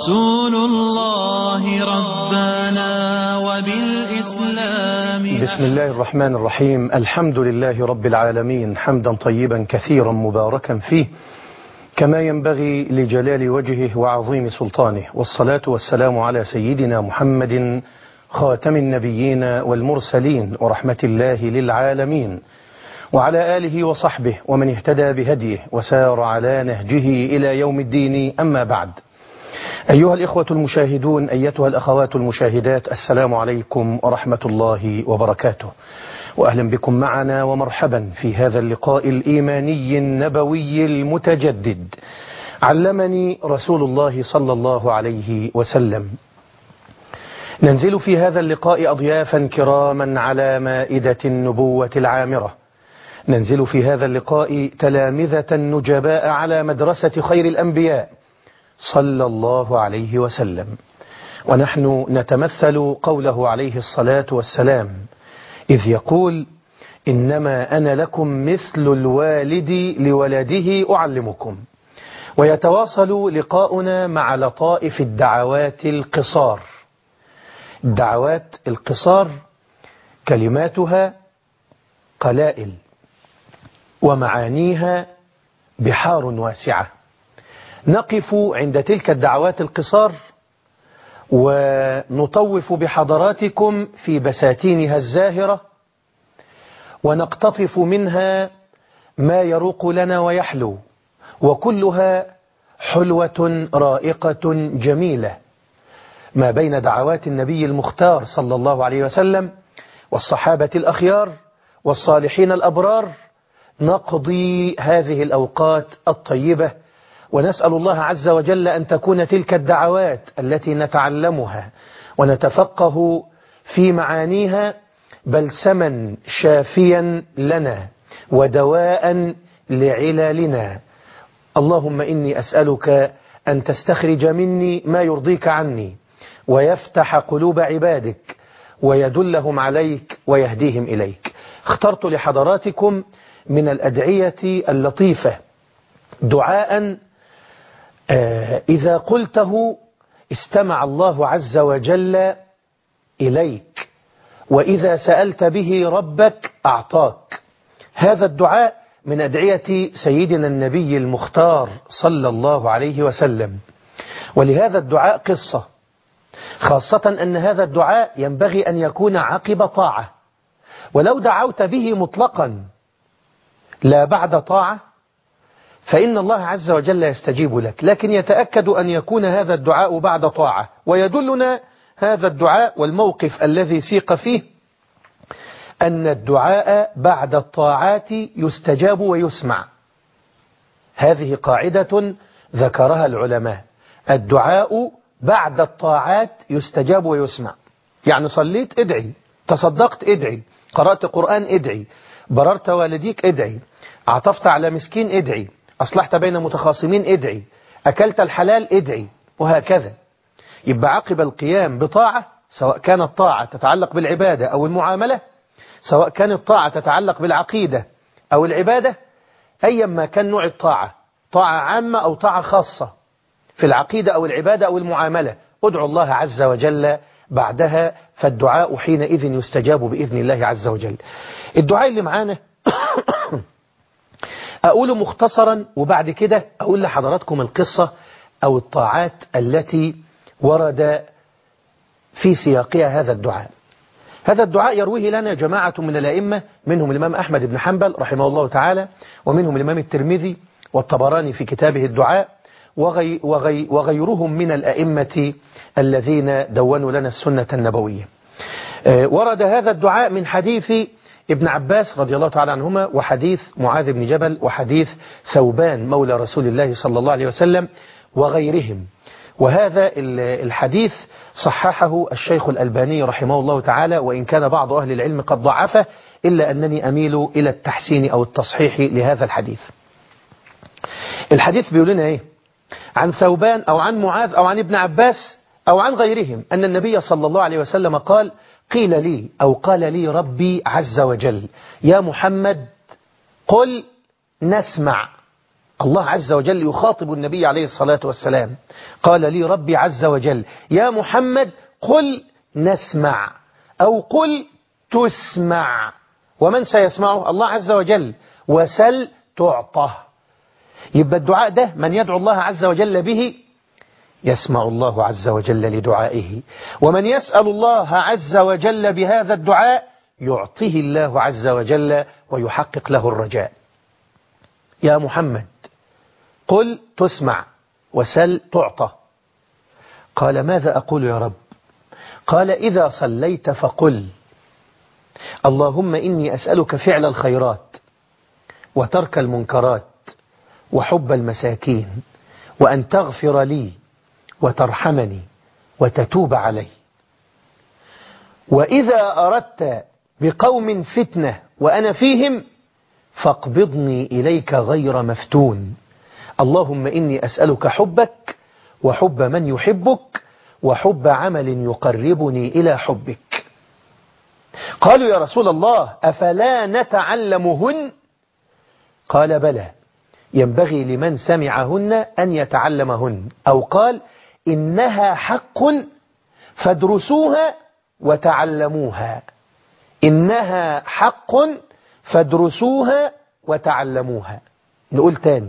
رسول الله ربنا وبالإسلام بسم الله الرحمن الرحيم الحمد لله رب العالمين حمدا طيبا كثيرا مباركا فيه كما ينبغي لجلال وجهه وعظيم سلطانه والصلاة والسلام على سيدنا محمد خاتم النبيين والمرسلين ورحمة الله للعالمين وعلى آله وصحبه ومن اهتدى بهديه وسار على نهجه إلى يوم الدين أما بعد أيها الإخوة المشاهدون أيتها الأخوات المشاهدات السلام عليكم ورحمة الله وبركاته وأهلا بكم معنا ومرحبا في هذا اللقاء الإيماني النبوي المتجدد علمني رسول الله صلى الله عليه وسلم ننزل في هذا اللقاء أضيافا كراما على مائدة النبوة العامرة ننزل في هذا اللقاء تلامذة نجباء على مدرسة خير الأنبياء صلى الله عليه وسلم ونحن نتمثل قوله عليه الصلاة والسلام إذ يقول إنما أنا لكم مثل الوالد لولده أعلمكم ويتواصل لقاؤنا مع لطائف الدعوات القصار الدعوات القصار كلماتها قلائل ومعانيها بحار واسعة نقف عند تلك الدعوات القصار ونطوف بحضراتكم في بساتينها الزاهرة ونقتطف منها ما يروق لنا ويحلو وكلها حلوة رائقة جميلة ما بين دعوات النبي المختار صلى الله عليه وسلم والصحابة الأخيار والصالحين الأبرار نقضي هذه الأوقات الطيبة ونسأل الله عز وجل أن تكون تلك الدعوات التي نتعلمها ونتفقه في معانيها بلسما شافيا لنا ودواء لعلالنا اللهم إني أسألك أن تستخرج مني ما يرضيك عني ويفتح قلوب عبادك ويدلهم عليك ويهديهم إليك اخترت لحضراتكم من الأدعية اللطيفة دعاء إذا قلته استمع الله عز وجل إليك وإذا سألت به ربك أعطاك هذا الدعاء من أدعية سيدنا النبي المختار صلى الله عليه وسلم ولهذا الدعاء قصة خاصة أن هذا الدعاء ينبغي أن يكون عقب طاعة ولو دعوت به مطلقا لا بعد طاعة فإن الله عز وجل يستجيب لك لكن يتأكد أن يكون هذا الدعاء بعد طاعة ويدلنا هذا الدعاء والموقف الذي سيق فيه أن الدعاء بعد الطاعات يستجاب ويسمع هذه قاعدة ذكرها العلماء الدعاء بعد الطاعات يستجاب ويسمع يعني صليت ادعي تصدقت ادعي قرأت قرآن ادعي بررت والديك ادعي عطفت على مسكين ادعي أصلحت بين متخاصمين ادعي أكلت الحلال ادعي وهكذا يبقى عقب القيام بطاعة سواء كانت طاعة تتعلق بالعبادة أو المعاملة سواء كانت طاعة تتعلق بالعقيدة أو العبادة أيا ما كان نوع الطاعة طاعة عامة أو طاعة خاصة في العقيدة أو العبادة أو المعاملة ادعو الله عز وجل بعدها فالدعاء حينئذ يستجاب بإذن الله عز وجل الدعاء اللي معانا أقوله مختصرا وبعد كده أقول لحضراتكم القصة أو الطاعات التي ورد في سياقها هذا الدعاء هذا الدعاء يرويه لنا جماعة من الأئمة منهم الإمام أحمد بن حنبل رحمه الله تعالى ومنهم الإمام الترمذي والطبراني في كتابه الدعاء وغي وغي وغيرهم من الأئمة الذين دونوا لنا السنة النبوية ورد هذا الدعاء من حديث ابن عباس رضي الله تعالى عنهما وحديث معاذ بن جبل وحديث ثوبان مولى رسول الله صلى الله عليه وسلم وغيرهم وهذا الحديث صححه الشيخ الألباني رحمه الله تعالى وإن كان بعض أهل العلم قد ضعفه إلا أنني أميل إلى التحسين أو التصحيح لهذا الحديث الحديث بيقول لنا إيه عن ثوبان أو عن معاذ أو عن ابن عباس أو عن غيرهم أن النبي صلى الله عليه وسلم قال قيل لي أو قال لي ربي عز وجل يا محمد قل نسمع الله عز وجل يخاطب النبي عليه الصلاة والسلام قال لي ربي عز وجل يا محمد قل نسمع أو قل تسمع ومن سيسمعه الله عز وجل وسل تعطى يبقى الدعاء ده من يدعو الله عز وجل به يسمع الله عز وجل لدعائه ومن يسأل الله عز وجل بهذا الدعاء يعطيه الله عز وجل ويحقق له الرجاء يا محمد قل تسمع وسل تعطى قال ماذا أقول يا رب قال إذا صليت فقل اللهم إني أسألك فعل الخيرات وترك المنكرات وحب المساكين وأن تغفر لي وترحمني وتتوب علي وإذا أردت بقوم فتنة وأنا فيهم فاقبضني إليك غير مفتون اللهم إني أسألك حبك وحب من يحبك وحب عمل يقربني إلى حبك قالوا يا رسول الله أفلا نتعلمهن قال بلى ينبغي لمن سمعهن أن يتعلمهن أو قال إنها حق فادرسوها وتعلموها إنها حق فادرسوها وتعلموها نقول تاني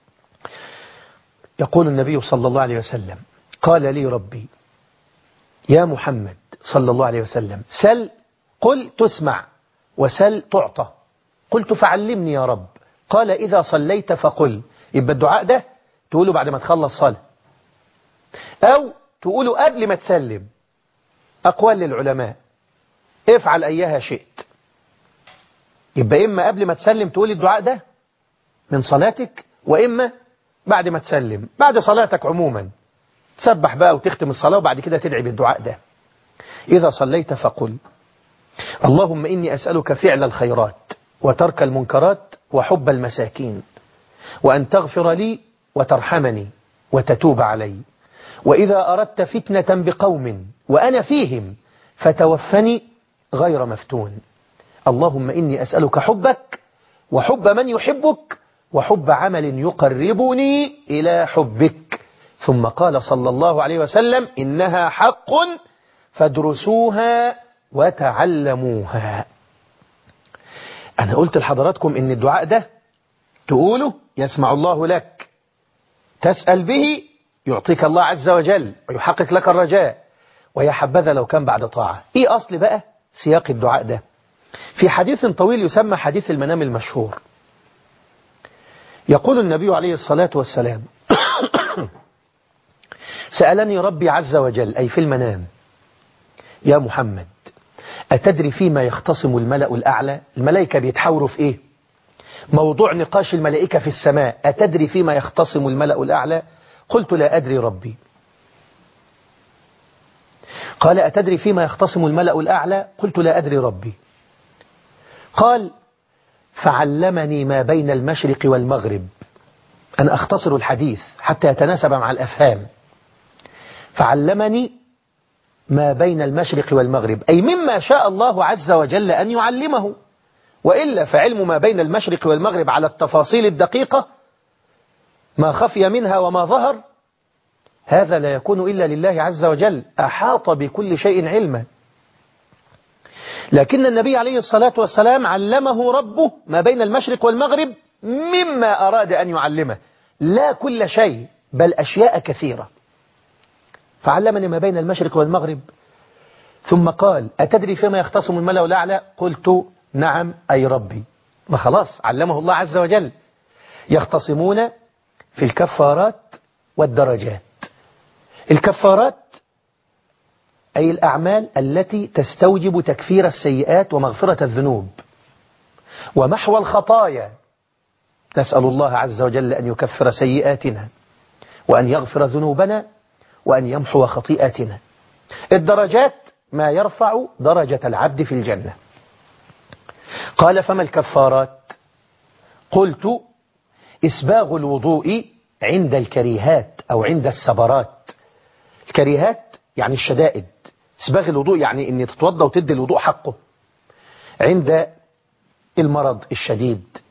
يقول النبي صلى الله عليه وسلم قال لي ربي يا محمد صلى الله عليه وسلم سل قل تسمع وسل تعطى قلت فعلمني يا رب قال إذا صليت فقل يبقى الدعاء ده تقوله بعد ما تخلص صلاة أو تقوله قبل ما تسلم أقوال للعلماء افعل أيها شئت يبقى إما قبل ما تسلم تقول الدعاء ده من صلاتك وإما بعد ما تسلم بعد صلاتك عموما تسبح بقى وتختم الصلاة وبعد كده تدعي بالدعاء ده إذا صليت فقل اللهم إني أسألك فعل الخيرات وترك المنكرات وحب المساكين وأن تغفر لي وترحمني وتتوب علي وإذا أردت فتنة بقوم وأنا فيهم فتوفني غير مفتون اللهم إني أسألك حبك وحب من يحبك وحب عمل يقربني إلى حبك ثم قال صلى الله عليه وسلم إنها حق فادرسوها وتعلموها أنا قلت لحضراتكم إن الدعاء ده تقوله يسمع الله لك تسأل به يعطيك الله عز وجل ويحقق لك الرجاء ويا حبذا لو كان بعد طاعة إيه أصل بقى سياق الدعاء ده في حديث طويل يسمى حديث المنام المشهور يقول النبي عليه الصلاة والسلام سألني ربي عز وجل أي في المنام يا محمد أتدري فيما يختصم الملأ الأعلى الملائكة بيتحاوروا في إيه موضوع نقاش الملائكة في السماء أتدري فيما يختصم الملأ الأعلى قلت لا أدري ربي قال أتدري فيما يختصم الملأ الأعلى قلت لا أدري ربي قال فعلمني ما بين المشرق والمغرب أنا أختصر الحديث حتى يتناسب مع الأفهام فعلمني ما بين المشرق والمغرب أي مما شاء الله عز وجل أن يعلمه وإلا فعلم ما بين المشرق والمغرب على التفاصيل الدقيقة ما خفي منها وما ظهر هذا لا يكون إلا لله عز وجل أحاط بكل شيء علما لكن النبي عليه الصلاة والسلام علمه ربه ما بين المشرق والمغرب مما أراد أن يعلمه لا كل شيء بل أشياء كثيرة فعلمني ما بين المشرق والمغرب ثم قال أتدري فيما يختصم الملأ الأعلى قلت نعم أي ربي ما خلاص علمه الله عز وجل يختصمون في الكفارات والدرجات الكفارات أي الأعمال التي تستوجب تكفير السيئات ومغفرة الذنوب ومحو الخطايا نسأل الله عز وجل أن يكفر سيئاتنا وأن يغفر ذنوبنا وأن يمحو خطيئاتنا الدرجات ما يرفع درجة العبد في الجنة قال فما الكفارات قلت إسباغ الوضوء عند الكريهات أو عند السبرات الكريهات يعني الشدائد إسباغ الوضوء يعني أن تتوضى وتدي الوضوء حقه عند المرض الشديد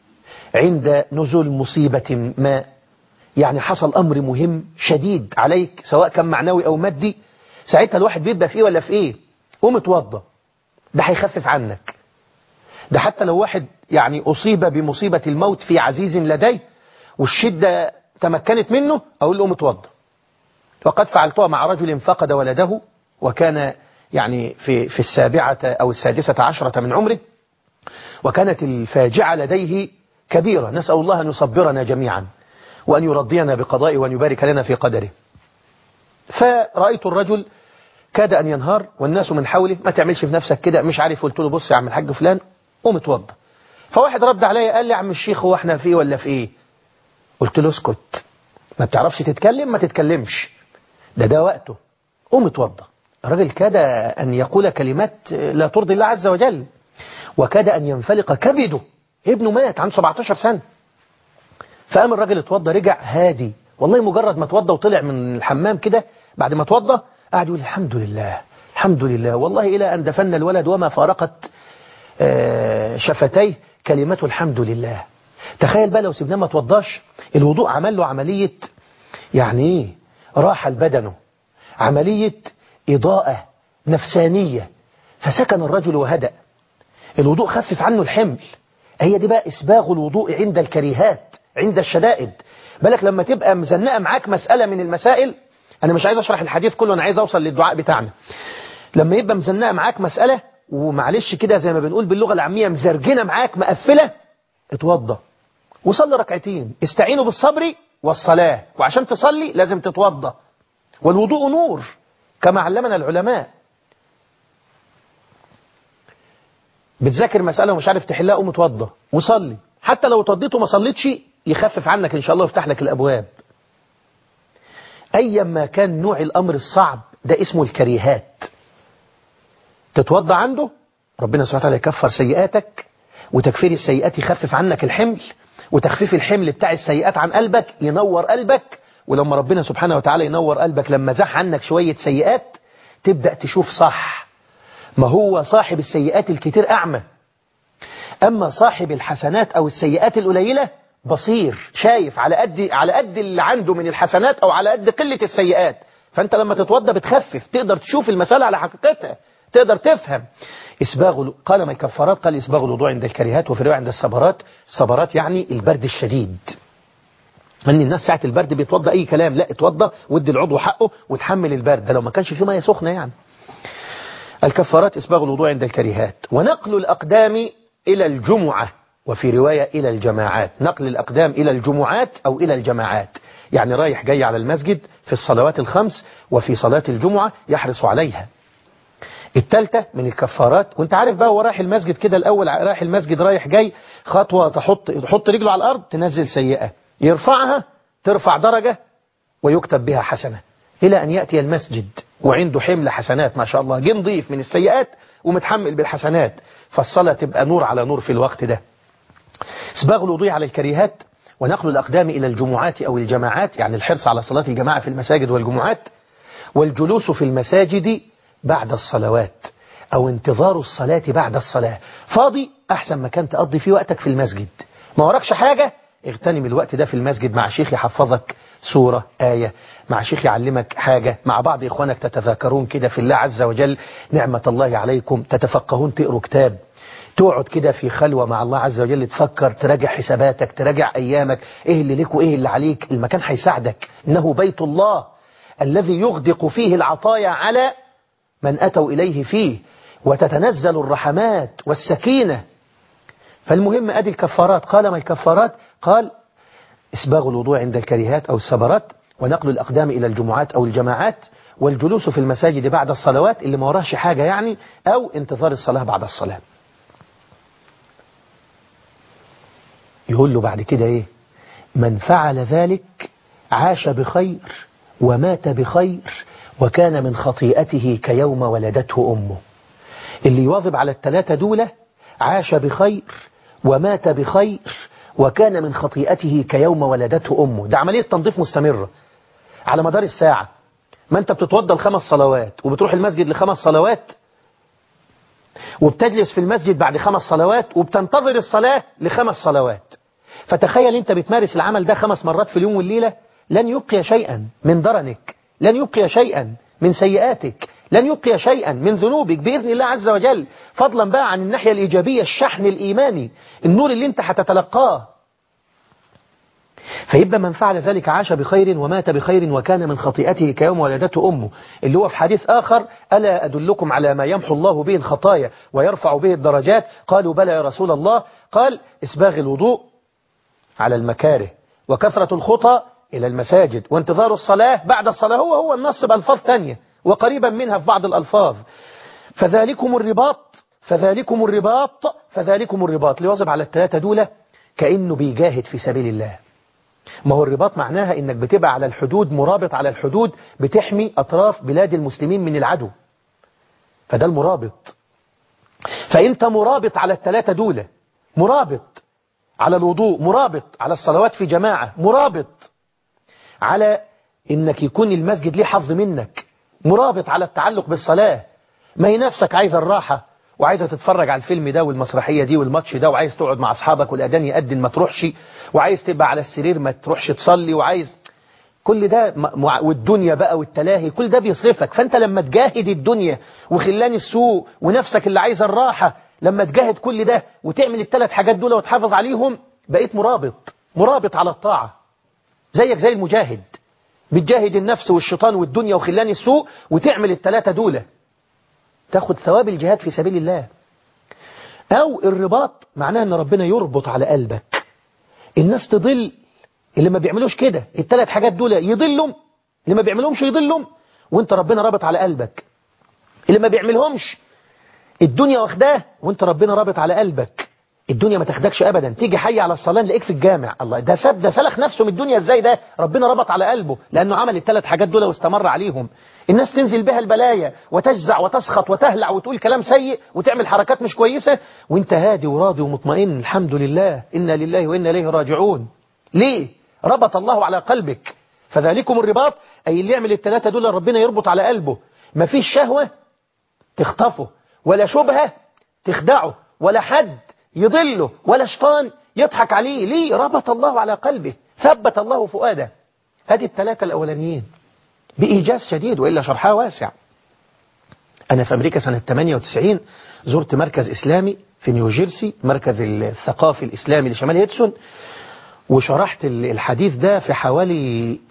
عند نزول مصيبة ما يعني حصل أمر مهم شديد عليك سواء كان معنوي أو مادي ساعتها الواحد بيبقى في إيه ولا في إيه قوم اتوضى ده هيخفف عنك ده حتى لو واحد يعني أصيب بمصيبة الموت في عزيز لديه والشدة تمكنت منه أقول له قوم اتوضى وقد فعلتها مع رجل فقد ولده وكان يعني في في السابعة أو السادسة عشرة من عمره وكانت الفاجعة لديه كبيرة نسأل الله أن يصبرنا جميعا وأن يرضينا بقضائه وأن يبارك لنا في قدره فرأيت الرجل كاد أن ينهار والناس من حوله ما تعملش في نفسك كده مش عارف قلت له بص يا عم الحاج فلان قوم اتوضى فواحد رد عليا قال لي يا عم الشيخ هو احنا في ولا في ايه قلت له اسكت ما بتعرفش تتكلم ما تتكلمش ده ده وقته قوم اتوضى الراجل كاد أن يقول كلمات لا ترضي الله عز وجل وكاد أن ينفلق كبده ابنه مات عنده 17 سنة فقام الراجل اتوضى رجع هادي والله مجرد ما اتوضى وطلع من الحمام كده بعد ما اتوضى قعد يقول الحمد لله الحمد لله والله إلى أن دفن الولد وما فارقت شفتيه كلمة الحمد لله تخيل بقى لو سيبناه ما اتوضاش الوضوء عمل له عملية يعني ايه راحة لبدنه عملية إضاءة نفسانية فسكن الرجل وهدأ الوضوء خفف عنه الحمل هي دي بقى إسباغ الوضوء عند الكريهات عند الشدائد بالك لما تبقى مزنقة معاك مسألة من المسائل أنا مش عايز أشرح الحديث كله أنا عايز أوصل للدعاء بتاعنا لما يبقى مزنقة معاك مسألة ومعلش كده زي ما بنقول باللغة العامية مزرجنة معاك مقفلة اتوضى وصلي ركعتين استعينوا بالصبر والصلاة وعشان تصلي لازم تتوضى والوضوء نور كما علمنا العلماء بتذاكر مسألة ومش عارف تحلها قوم اتوضى وصلي حتى لو اتوضيت وما صليتش يخفف عنك إن شاء الله ويفتح لك الأبواب أيا ما كان نوع الأمر الصعب ده اسمه الكريهات تتوضى عنده ربنا سبحانه وتعالى يكفر سيئاتك وتكفير السيئات يخفف عنك الحمل وتخفيف الحمل بتاع السيئات عن قلبك ينور قلبك ولما ربنا سبحانه وتعالى ينور قلبك لما زح عنك شوية سيئات تبدأ تشوف صح ما هو صاحب السيئات الكتير أعمى أما صاحب الحسنات أو السيئات القليلة بصير شايف على قد على قد اللي عنده من الحسنات أو على قد قلة السيئات فأنت لما تتوضى بتخفف تقدر تشوف المسألة على حقيقتها تقدر تفهم إسباغ قال ما الكفارات قال إسباغ الوضوء عند الكريهات وفي رواية عند الصبرات الصبرات يعني البرد الشديد ان الناس ساعة البرد بيتوضى اي كلام لا اتوضى ودي العضو حقه وتحمل البرد ده لو ما كانش فيه ميه سخنه يعني الكفارات اسباغ الوضوء عند الكريهات ونقل الاقدام الى الجمعه وفي روايه الى الجماعات نقل الاقدام الى الجمعات او الى الجماعات يعني رايح جاي على المسجد في الصلوات الخمس وفي صلاه الجمعه يحرص عليها التالتة من الكفارات وانت عارف بقى هو رايح المسجد كده الاول رايح المسجد رايح جاي خطوه تحط تحط رجله على الارض تنزل سيئه يرفعها ترفع درجة ويكتب بها حسنة إلى أن يأتي المسجد وعنده حمل حسنات ما شاء الله جه نضيف من السيئات ومتحمل بالحسنات فالصلاة تبقى نور على نور في الوقت ده اسباغ الوضوء على الكريهات ونقل الأقدام إلى الجمعات أو الجماعات يعني الحرص على صلاة الجماعة في المساجد والجمعات والجلوس في المساجد بعد الصلوات أو انتظار الصلاة بعد الصلاة فاضي أحسن مكان تقضي فيه وقتك في المسجد ما وراكش حاجة اغتنم الوقت ده في المسجد مع شيخ يحفظك سورة آية مع شيخ يعلمك حاجة مع بعض إخوانك تتذاكرون كده في الله عز وجل نعمة الله عليكم تتفقهون تقروا كتاب تقعد كده في خلوة مع الله عز وجل تفكر تراجع حساباتك تراجع أيامك إيه اللي لك وإيه اللي عليك المكان هيساعدك إنه بيت الله الذي يغدق فيه العطايا على من أتوا إليه فيه وتتنزل الرحمات والسكينة فالمهم أدي الكفارات قال ما الكفارات قال إسباغ الوضوء عند الكريهات أو السبرات ونقل الأقدام إلى الجمعات أو الجماعات والجلوس في المساجد بعد الصلوات اللي ما وراهش حاجة يعني أو انتظار الصلاة بعد الصلاة يقول له بعد كده إيه من فعل ذلك عاش بخير ومات بخير وكان من خطيئته كيوم ولدته أمه اللي يواظب على الثلاثة دولة عاش بخير ومات بخير وكان من خطيئته كيوم ولدته أمه ده عملية تنظيف مستمرة على مدار الساعة ما أنت بتتوضى الخمس صلوات وبتروح المسجد لخمس صلوات وبتجلس في المسجد بعد خمس صلوات وبتنتظر الصلاة لخمس صلوات فتخيل انت بتمارس العمل ده خمس مرات في اليوم والليلة لن يبقي شيئا من درنك لن يبقي شيئا من سيئاتك لن يبقي شيئا من ذنوبك بإذن الله عز وجل فضلا بقى عن الناحية الإيجابية الشحن الإيماني النور اللي انت هتتلقاه فيبقى من فعل ذلك عاش بخير ومات بخير وكان من خطيئته كيوم ولدته أمه اللي هو في حديث آخر ألا أدلكم على ما يمحو الله به الخطايا ويرفع به الدرجات قالوا بلى يا رسول الله قال إسباغ الوضوء على المكاره وكثرة الخطى إلى المساجد وانتظار الصلاة بعد الصلاة هو هو النص بألفاظ تانية وقريبا منها في بعض الألفاظ فذلكم الرباط فذلكم الرباط فذلكم الرباط اللي واظب على الثلاثة دولة كأنه بيجاهد في سبيل الله ما هو الرباط معناها انك بتبقى على الحدود مرابط على الحدود بتحمي اطراف بلاد المسلمين من العدو فده المرابط فانت مرابط على الثلاثة دولة مرابط على الوضوء مرابط على الصلوات في جماعة مرابط على انك يكون المسجد ليه حظ منك مرابط على التعلق بالصلاة ما هي نفسك عايزة الراحة وعايزة تتفرج على الفيلم ده والمسرحية دي والماتش ده وعايز تقعد مع أصحابك والأذان يأذن ما تروحش وعايز تبقى على السرير ما تروحش تصلي وعايز كل ده والدنيا بقى والتلاهي كل ده بيصرفك فأنت لما تجاهد الدنيا وخلان السوء ونفسك اللي عايزة الراحة لما تجاهد كل ده وتعمل الثلاث حاجات دول وتحافظ عليهم بقيت مرابط مرابط على الطاعة زيك زي المجاهد بتجاهد النفس والشيطان والدنيا وخلان السوء وتعمل الثلاثة دول تاخد ثواب الجهاد في سبيل الله أو الرباط معناه أن ربنا يربط على قلبك الناس تضل اللي ما بيعملوش كده الثلاث حاجات دول يضلهم اللي ما بيعملهمش يضلهم وانت ربنا رابط على قلبك اللي ما بيعملهمش الدنيا واخداه وانت ربنا رابط على قلبك الدنيا ما تاخدكش ابدا تيجي حي على الصلاه نلاقيك في الجامع الله ده ساب ده سلخ نفسه من الدنيا ازاي ده ربنا ربط على قلبه لانه عمل الثلاث حاجات دول واستمر عليهم الناس تنزل بها البلايا وتجزع وتسخط وتهلع وتقول كلام سيء وتعمل حركات مش كويسة وانت هادي وراضي ومطمئن الحمد لله إنا لله وإنا إليه راجعون ليه ربط الله على قلبك فذلكم الرباط أي اللي يعمل الثلاثة دول ربنا يربط على قلبه ما فيش شهوة تخطفه ولا شبهة تخدعه ولا حد يضله ولا شيطان يضحك عليه ليه ربط الله على قلبه ثبت الله فؤاده هذه الثلاثة الأولانيين بإيجاز شديد وإلا شرحها واسع أنا في أمريكا سنة 98 زرت مركز إسلامي في نيوجيرسي مركز الثقافي الإسلامي لشمال هيدسون وشرحت الحديث ده في حوالي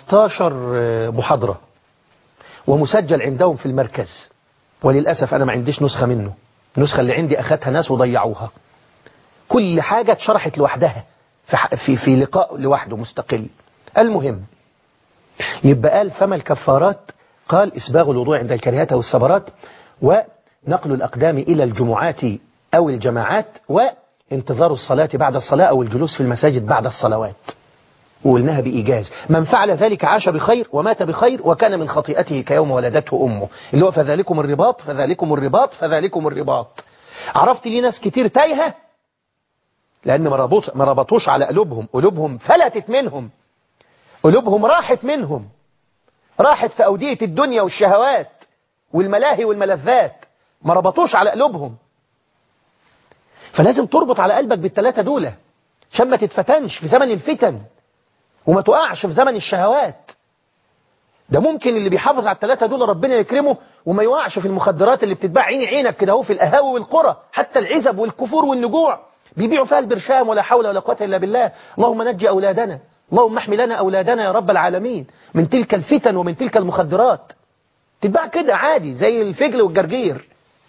15 محاضرة ومسجل عندهم في المركز وللأسف أنا ما عنديش نسخة منه النسخة اللي عندي أخذتها ناس وضيعوها كل حاجة اتشرحت لوحدها في, في, في لقاء لوحده مستقل المهم يبقى قال فما الكفارات قال إسباغ الوضوء عند الكريهات أو الصبرات ونقل الأقدام إلى الجمعات أو الجماعات وانتظار الصلاة بعد الصلاة أو الجلوس في المساجد بعد الصلوات وقلناها بإيجاز من فعل ذلك عاش بخير ومات بخير وكان من خطيئته كيوم ولدته أمه اللي هو فذلكم الرباط فذلكم الرباط فذلكم الرباط عرفت ليه ناس كتير تايهة لأن ما ربطوش على قلوبهم قلوبهم فلتت منهم قلوبهم راحت منهم راحت في أودية الدنيا والشهوات والملاهي والملذات ما ربطوش على قلوبهم فلازم تربط على قلبك بالثلاثة دولة عشان ما تتفتنش في زمن الفتن وما تقعش في زمن الشهوات ده ممكن اللي بيحافظ على الثلاثة دول ربنا يكرمه وما يوقعش في المخدرات اللي بتتباع عيني عينك كده اهو في القهاوي والقرى حتى العزب والكفور والنجوع بيبيعوا فيها البرشام ولا حول ولا قوة إلا بالله اللهم نجي أولادنا اللهم احمي لنا أولادنا يا رب العالمين من تلك الفتن ومن تلك المخدرات تتباع كده عادي زي الفجل والجرجير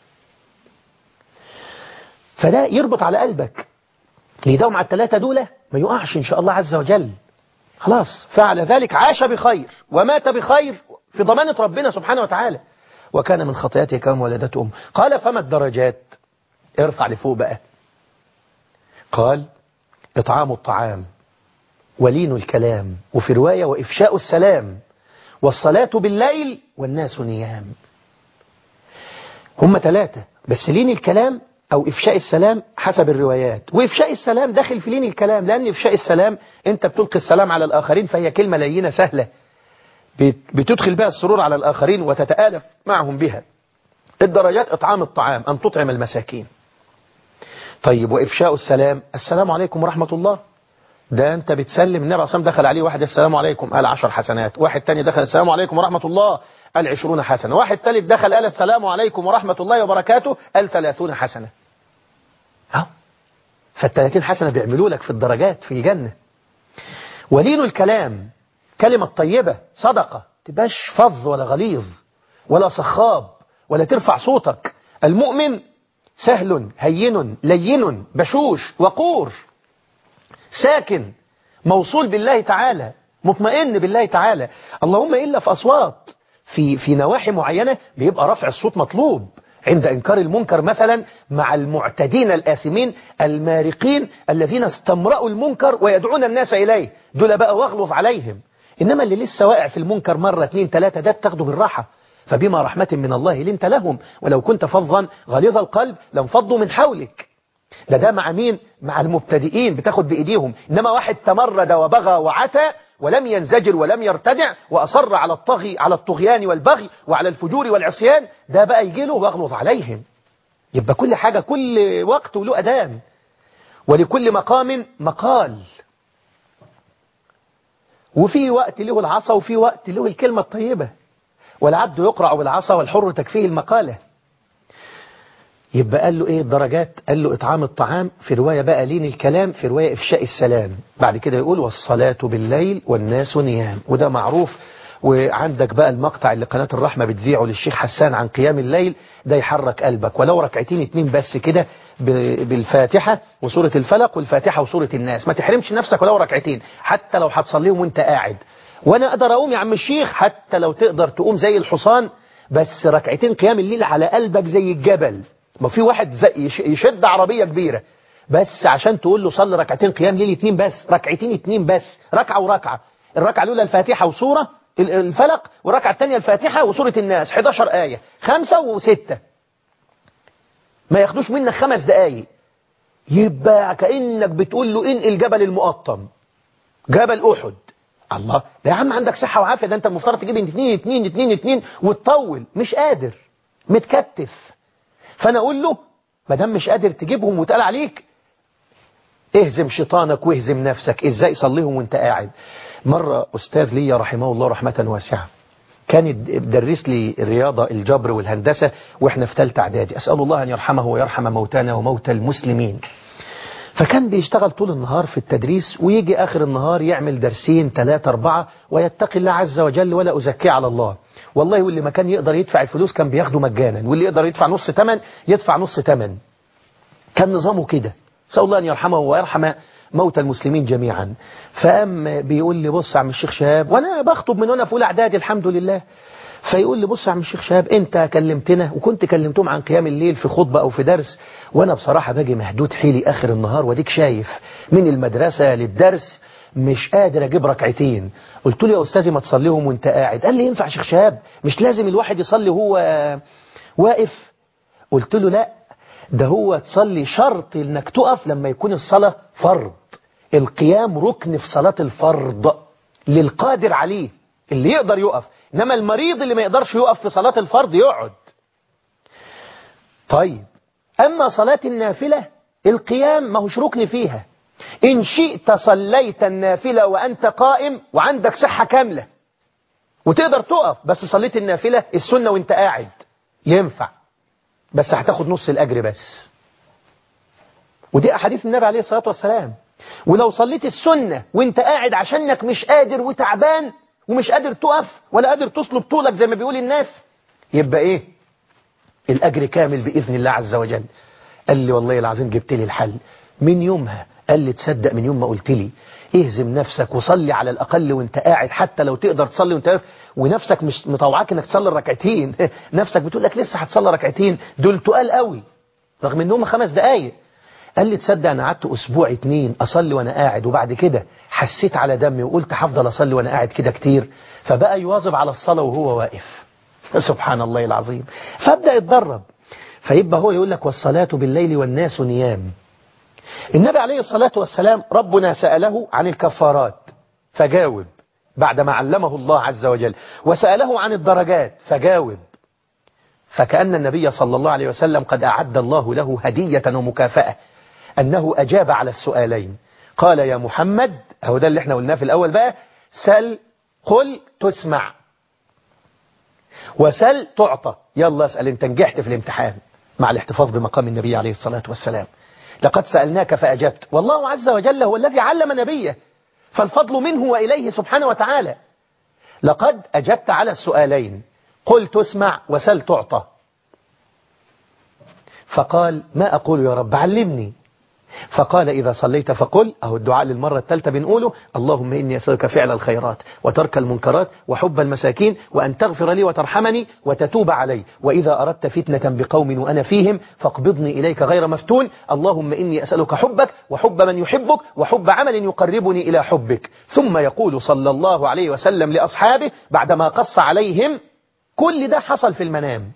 فده يربط على قلبك اللي يداوم على الثلاثة دول ما يقعش إن شاء الله عز وجل خلاص فعل ذلك عاش بخير ومات بخير في ضمانة ربنا سبحانه وتعالى وكان من خطيئته كما ولدته أم قال فما الدرجات ارفع لفوق بقى قال إطعام الطعام ولين الكلام وفي رواية وإفشاء السلام والصلاة بالليل والناس نيام هم ثلاثة بس لين الكلام أو إفشاء السلام حسب الروايات وإفشاء السلام داخل في لين الكلام لأن إفشاء السلام أنت بتلقي السلام على الآخرين فهي كلمة لينة سهلة بتدخل بها السرور على الآخرين وتتآلف معهم بها الدرجات إطعام الطعام أن تطعم المساكين طيب وإفشاء السلام السلام عليكم ورحمة الله ده انت بتسلم النبي عليه الصلاه دخل عليه واحد السلام عليكم قال عشر حسنات واحد تاني دخل السلام عليكم ورحمة الله قال عشرون حسنة واحد تالت دخل قال السلام عليكم ورحمة الله وبركاته قال ثلاثون حسنة ها فالثلاثين حسنة بيعملوا لك في الدرجات في الجنة ولين الكلام كلمة طيبة صدقة تبقاش فظ ولا غليظ ولا صخاب ولا ترفع صوتك المؤمن سهل هين لين بشوش وقور ساكن موصول بالله تعالى مطمئن بالله تعالى اللهم إلا في أصوات في, في نواحي معينة بيبقى رفع الصوت مطلوب عند إنكار المنكر مثلا مع المعتدين الآثمين المارقين الذين استمرأوا المنكر ويدعون الناس إليه دول بقى واغلظ عليهم إنما اللي لسه واقع في المنكر مرة اثنين ثلاثة ده بتاخده بالراحة فبما رحمة من الله لنت لهم ولو كنت فظا غليظ القلب لانفضوا من حولك ده ده مع مين مع المبتدئين بتاخد بإيديهم إنما واحد تمرد وبغى وعتى ولم ينزجر ولم يرتدع وأصر على الطغي على الطغيان والبغي وعلى الفجور والعصيان ده بقى يجي له ويغلظ عليهم يبقى كل حاجة كل وقت وله أذان ولكل مقام مقال وفي وقت له العصا وفي وقت له الكلمة الطيبة والعبد يقرع بالعصا والحر تكفيه المقالة يبقى قال له ايه الدرجات قال له اطعام الطعام في رواية بقى لين الكلام في رواية افشاء السلام بعد كده يقول والصلاة بالليل والناس نيام وده معروف وعندك بقى المقطع اللي قناة الرحمة بتذيعه للشيخ حسان عن قيام الليل ده يحرك قلبك ولو ركعتين اتنين بس كده بالفاتحة وسورة الفلق والفاتحة وسورة الناس ما تحرمش نفسك ولو ركعتين حتى لو هتصليهم وانت قاعد وانا اقدر اقوم يا عم الشيخ حتى لو تقدر تقوم زي الحصان بس ركعتين قيام الليل على قلبك زي الجبل ما في واحد زي يشد عربية كبيرة بس عشان تقول له صلي ركعتين قيام ليل اتنين بس ركعتين اتنين بس ركعة وركعة الركعة الأولى الفاتحة وسورة الفلق والركعة الثانية الفاتحة وسورة الناس 11 آية خمسة وستة ما ياخدوش منك خمس دقايق يبقى كأنك بتقول له انقل جبل المقطم جبل أحد الله ده يا عم عندك صحة وعافية ده انت المفترض تجيب اتنين اتنين اتنين اتنين وتطول مش قادر متكتف فانا اقول له ما دام مش قادر تجيبهم وتقال عليك اهزم شيطانك واهزم نفسك ازاي صليهم وانت قاعد مرة استاذ لي رحمه الله رحمة واسعة كان يدرس لي الرياضة الجبر والهندسة واحنا في ثالثه اعدادي اسأل الله ان يرحمه ويرحم موتانا وموتى المسلمين فكان بيشتغل طول النهار في التدريس ويجي آخر النهار يعمل درسين ثلاثة أربعة ويتقي الله عز وجل ولا أزكيه على الله والله واللي ما كان يقدر يدفع الفلوس كان بياخده مجانا واللي يقدر يدفع نص تمن يدفع نص تمن كان نظامه كده سأل الله أن يرحمه ويرحم موتى المسلمين جميعا فقام بيقول لي بص يا عم الشيخ شهاب وانا بخطب من هنا في اولى اعدادي الحمد لله فيقول لي بص يا عم الشيخ شهاب انت كلمتنا وكنت كلمتهم عن قيام الليل في خطبة او في درس وانا بصراحة باجي مهدود حيلي اخر النهار وديك شايف من المدرسة للدرس مش قادر اجيب ركعتين قلت له يا استاذي ما تصليهم وانت قاعد قال لي ينفع شيخ شهاب مش لازم الواحد يصلي وهو واقف قلت له لا ده هو تصلي شرط انك تقف لما يكون الصلاة فرض القيام ركن في صلاة الفرض للقادر عليه اللي يقدر يقف إنما المريض اللي ما يقدرش يقف في صلاة الفرض يقعد طيب أما صلاة النافلة القيام ما هوش ركن فيها إن شئت صليت النافلة وأنت قائم وعندك صحة كاملة وتقدر تقف بس صليت النافلة السنة وانت قاعد ينفع بس هتاخد نص الأجر بس ودي أحاديث النبي عليه الصلاة والسلام ولو صليت السنة وانت قاعد عشانك مش قادر وتعبان ومش قادر تقف ولا قادر تصلب طولك زي ما بيقول الناس يبقى ايه الأجر كامل بإذن الله عز وجل قال لي والله العظيم جبت لي الحل من يومها قال لي تصدق من يوم ما قلت لي اهزم نفسك وصلي على الأقل وانت قاعد حتى لو تقدر تصلي وانت واقف ونفسك مش مطوعاك انك تصلي ركعتين نفسك بتقول لك لسه هتصلي ركعتين دول تقال قوي رغم انهم خمس دقايق قال لي تصدق انا قعدت اسبوع اتنين اصلي وانا قاعد وبعد كده حسيت على دمي وقلت هفضل اصلي وانا قاعد كده كتير فبقى يواظب على الصلاة وهو واقف سبحان الله العظيم فابدا يتدرب فيبقى هو يقول لك والصلاة بالليل والناس نيام النبي عليه الصلاة والسلام ربنا سأله عن الكفارات فجاوب بعدما علمه الله عز وجل وسأله عن الدرجات فجاوب فكأن النبي صلى الله عليه وسلم قد أعد الله له هدية ومكافأة أنه أجاب على السؤالين قال يا محمد هو ده اللي احنا قلناه في الأول بقى سل قل تسمع وسل تعطى يلا اسأل انت نجحت في الامتحان مع الاحتفاظ بمقام النبي عليه الصلاة والسلام لقد سألناك فأجبت والله عز وجل هو الذي علم نبيه فالفضل منه وإليه سبحانه وتعالى لقد أجبت على السؤالين قل تسمع وسل تعطى فقال ما أقول يا رب علمني فقال إذا صليت فقل أهو الدعاء للمرة الثالثة بنقوله اللهم إني أسألك فعل الخيرات وترك المنكرات وحب المساكين وأن تغفر لي وترحمني وتتوب علي وإذا أردت فتنة بقوم وأنا فيهم فاقبضني إليك غير مفتون اللهم إني أسألك حبك وحب من يحبك وحب عمل يقربني إلى حبك ثم يقول صلى الله عليه وسلم لأصحابه بعدما قص عليهم كل ده حصل في المنام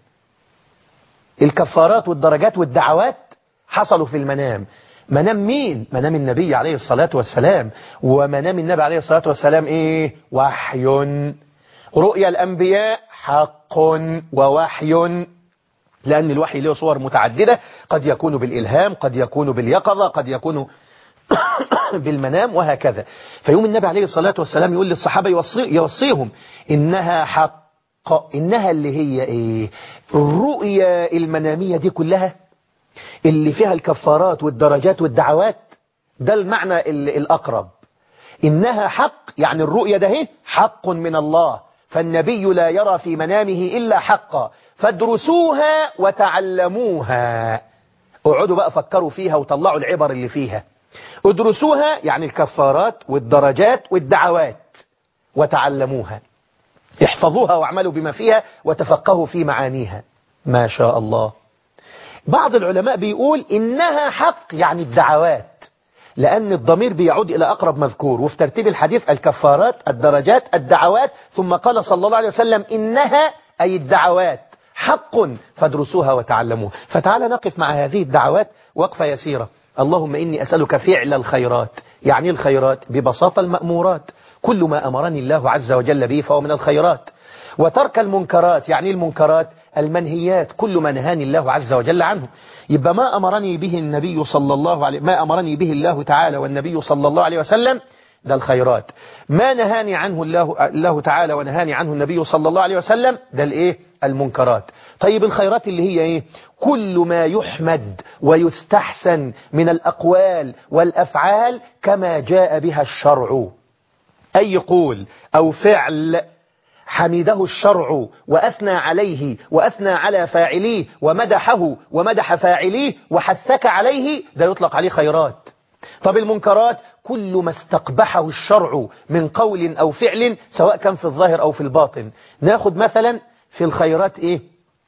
الكفارات والدرجات والدعوات حصلوا في المنام منام مين منام النبي عليه الصلاة والسلام ومنام النبي عليه الصلاة والسلام ايه وحي رؤيا الأنبياء حق ووحي لأن الوحي له صور متعددة قد يكون بالإلهام قد يكون باليقظة قد يكون بالمنام وهكذا فيوم النبي عليه الصلاة والسلام يقول للصحابة يوصي يوصيهم إنها حق إنها اللي هي إيه الرؤيا المنامية دي كلها اللي فيها الكفارات والدرجات والدعوات ده المعنى الأقرب إنها حق يعني الرؤية ده هي حق من الله فالنبي لا يرى في منامه إلا حقا فادرسوها وتعلموها اقعدوا بقى فكروا فيها وطلعوا العبر اللي فيها ادرسوها يعني الكفارات والدرجات والدعوات وتعلموها احفظوها واعملوا بما فيها وتفقهوا في معانيها ما شاء الله بعض العلماء بيقول إنها حق يعني الدعوات لأن الضمير بيعود إلى أقرب مذكور وفي ترتيب الحديث الكفارات الدرجات الدعوات ثم قال صلى الله عليه وسلم إنها أي الدعوات حق فادرسوها وتعلموها فتعال نقف مع هذه الدعوات وقفة يسيرة اللهم إني أسألك فعل الخيرات يعني الخيرات ببساطة المأمورات كل ما أمرني الله عز وجل به فهو من الخيرات وترك المنكرات يعني المنكرات المنهيات كل ما نهاني الله عز وجل عنه يبقى ما أمرني به النبي صلى الله عليه ما أمرني به الله تعالى والنبي صلى الله عليه وسلم ده الخيرات ما نهاني عنه الله, الله تعالى ونهاني عنه النبي صلى الله عليه وسلم ده الايه المنكرات طيب الخيرات اللي هي ايه كل ما يحمد ويستحسن من الأقوال والأفعال كما جاء بها الشرع أي قول أو فعل حمده الشرع وأثنى عليه وأثنى على فاعليه ومدحه ومدح فاعليه وحثك عليه ده يطلق عليه خيرات طب المنكرات كل ما استقبحه الشرع من قول أو فعل سواء كان في الظاهر أو في الباطن ناخد مثلا في الخيرات إيه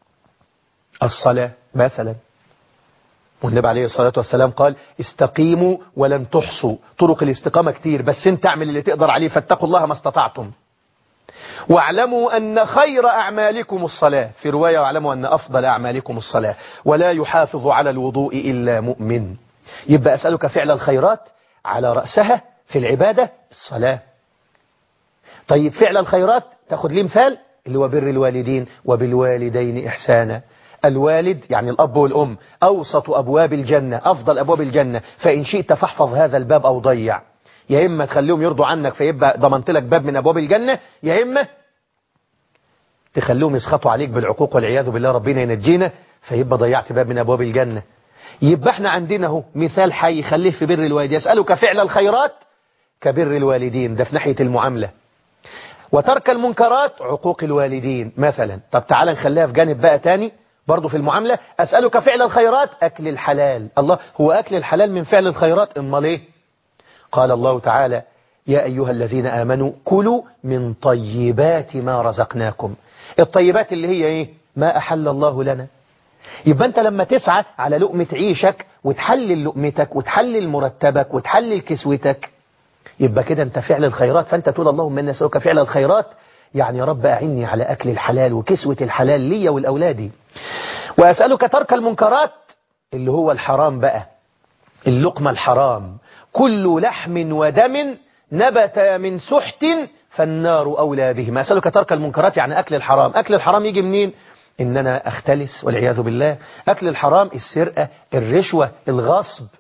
الصلاة مثلا والنبي عليه الصلاة والسلام قال استقيموا ولن تحصوا طرق الاستقامة كتير بس انت اعمل اللي تقدر عليه فاتقوا الله ما استطعتم واعلموا أن خير أعمالكم الصلاة في رواية واعلموا أن أفضل أعمالكم الصلاة ولا يحافظ على الوضوء إلا مؤمن يبقى أسألك فعل الخيرات على رأسها في العبادة الصلاة طيب فعل الخيرات تاخد لي مثال اللي هو بر الوالدين وبالوالدين إحسانا الوالد يعني الأب والأم أوسط أبواب الجنة أفضل أبواب الجنة فإن شئت فاحفظ هذا الباب أو ضيع يا إما تخليهم يرضوا عنك فيبقى ضمنت لك باب من أبواب الجنة يا إما تخليهم يسخطوا عليك بالعقوق والعياذ بالله ربنا ينجينا فيبقى ضيعت باب من أبواب الجنة يبقى احنا عندنا اهو مثال حي خليه في بر الوالد يسألك فعل الخيرات كبر الوالدين ده في ناحية المعاملة وترك المنكرات عقوق الوالدين مثلا طب تعالى نخليها في جانب بقى تاني برضه في المعاملة أسألك فعل الخيرات أكل الحلال الله هو أكل الحلال من فعل الخيرات إما ليه قال الله تعالى يا أيها الذين آمنوا كلوا من طيبات ما رزقناكم الطيبات اللي هي إيه ما أحل الله لنا يبقى أنت لما تسعى على لقمة عيشك وتحلل لقمتك وتحلل مرتبك وتحلل كسوتك يبقى كده أنت فعل الخيرات فأنت تقول اللهم إنا نسألك فعل الخيرات يعني يا رب أعني على أكل الحلال وكسوة الحلال لي والأولادي وأسألك ترك المنكرات اللي هو الحرام بقى اللقمة الحرام كل لحم ودم نبت من سحت فالنار أولى به ما أسألك ترك المنكرات يعني أكل الحرام أكل الحرام يجي منين إن أنا أختلس والعياذ بالله أكل الحرام السرقة الرشوة الغصب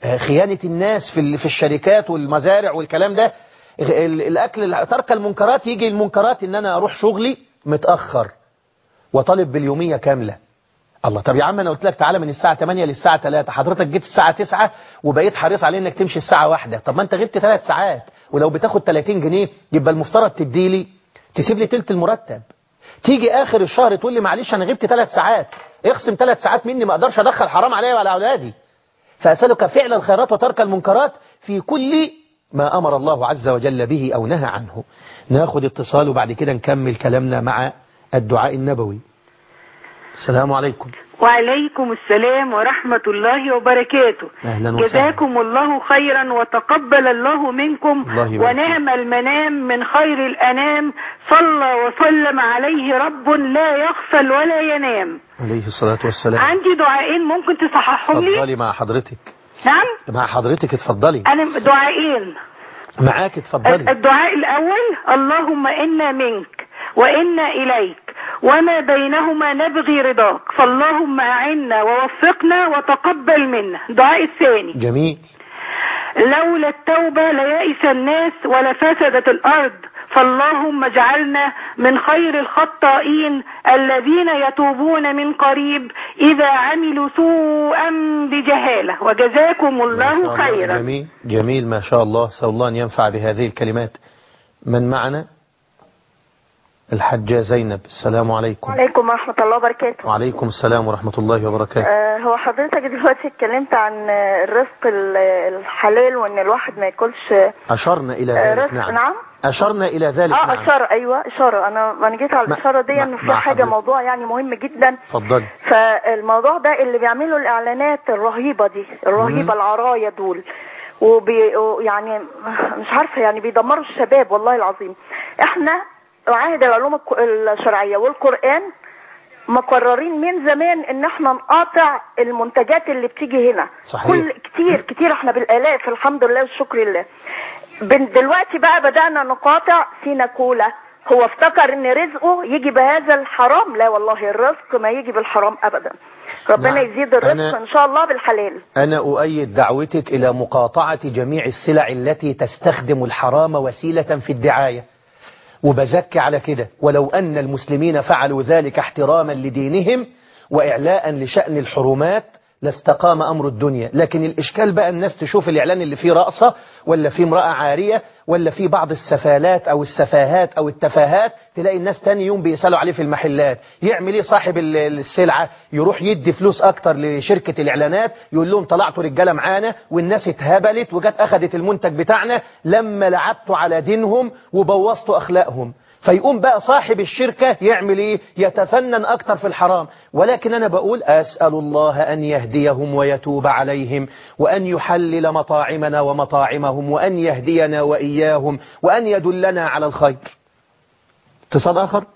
آه، خيانة الناس في ال- في الشركات والمزارع والكلام ده ال- الأكل ترك المنكرات يجي المنكرات إن أنا أروح شغلي متأخر وطالب باليومية كاملة الله طب يا عم أنا قلت لك تعالى من الساعة 8 للساعة 3 حضرتك جيت الساعة 9 وبقيت حريص على إنك تمشي الساعة واحدة طب ما أنت غبت 3 ساعات ولو بتاخد 30 جنيه يبقى المفترض تديلي تسيب لي تلت المرتب تيجي آخر الشهر تقول لي معلش أنا غبت 3 ساعات اخصم 3 ساعات مني ما أقدرش أدخل حرام عليا وعلى أولادي فأسألك فعل الخيرات وترك المنكرات في كل ما أمر الله عز وجل به أو نهى عنه ناخد اتصال وبعد كده نكمل كلامنا مع الدعاء النبوي السلام عليكم وعليكم السلام ورحمة الله وبركاته أهلا وسهلا. جزاكم الله خيرا وتقبل الله منكم الله يبارك ونعم المنام من خير الأنام صلى وسلم عليه رب لا يغفل ولا ينام عليه الصلاة والسلام عندي دعائين ممكن تصححهم لي اتفضلي مع حضرتك نعم مع حضرتك اتفضلي أنا دعائين معاك اتفضلي الدعاء الأول اللهم إنا منك وإنا إليك وما بينهما نبغي رضاك فاللهم أعنا ووفقنا وتقبل منا الدعاء الثاني جميل لولا التوبة ليئس الناس ولفسدت الأرض فاللهم اجعلنا من خير الخطائين الذين يتوبون من قريب إذا عملوا سوءا بجهالة وجزاكم ما شاء الله خيرا جميل جميل ما شاء الله سأل الله أن ينفع بهذه الكلمات من معنا الحجة زينب السلام عليكم وعليكم ورحمة الله وبركاته وعليكم السلام ورحمة الله وبركاته آه هو حضرتك دلوقتي اتكلمت عن آه، الرزق ال- الحلال وان الواحد ما ياكلش آه، أشرنا إلى ذلك رزق نعم نعم أشرنا إلى ذلك اه نعم اشاره ايوه اشاره انا انا جيت على مع- الاشاره دي مع- انه في مع حاجه حضرتك. موضوع يعني مهم جدا اتفضلي فالموضوع ده اللي بيعملوا الاعلانات الرهيبه دي الرهيبه العرايا دول وبي يعني مش عارفه يعني بيدمروا الشباب والله العظيم احنا معاهد العلوم الك- الشرعيه والقران مقررين من زمان ان احنا نقاطع المنتجات اللي بتيجي هنا صحيح. كل كتير كتير احنا بالالاف الحمد لله والشكر لله بن- دلوقتي بقى بدأنا نقاطع سينا كولا هو افتكر ان رزقه يجي بهذا الحرام لا والله الرزق ما يجي بالحرام ابدا ربنا نعم. يزيد الرزق أنا- ان شاء الله بالحلال أنا أؤيد دعوتك إلى مقاطعة جميع السلع التي تستخدم الحرام وسيلة في الدعاية وبزكي على كده ولو أن المسلمين فعلوا ذلك احتراما لدينهم وإعلاء لشأن الحرمات لاستقام أمر الدنيا لكن الإشكال بقى الناس تشوف الإعلان اللي فيه رقصة ولا فيه امرأة عارية ولا فيه بعض السفالات أو السفاهات أو التفاهات تلاقي الناس تاني يوم بيسألوا عليه في المحلات يعمل ايه صاحب ال- السلعة يروح يدي فلوس أكتر لشركة الإعلانات يقول لهم طلعتوا رجالة معانا والناس اتهبلت وجت أخدت المنتج بتاعنا لما لعبتوا على دينهم وبوظتوا أخلاقهم فيقوم بقى صاحب الشركة يعمل ايه يتفنن اكتر في الحرام ولكن انا بقول اسأل الله ان يهديهم ويتوب عليهم وان يحلل مطاعمنا ومطاعمهم وان يهدينا واياهم وان يدلنا على الخير اتصال اخر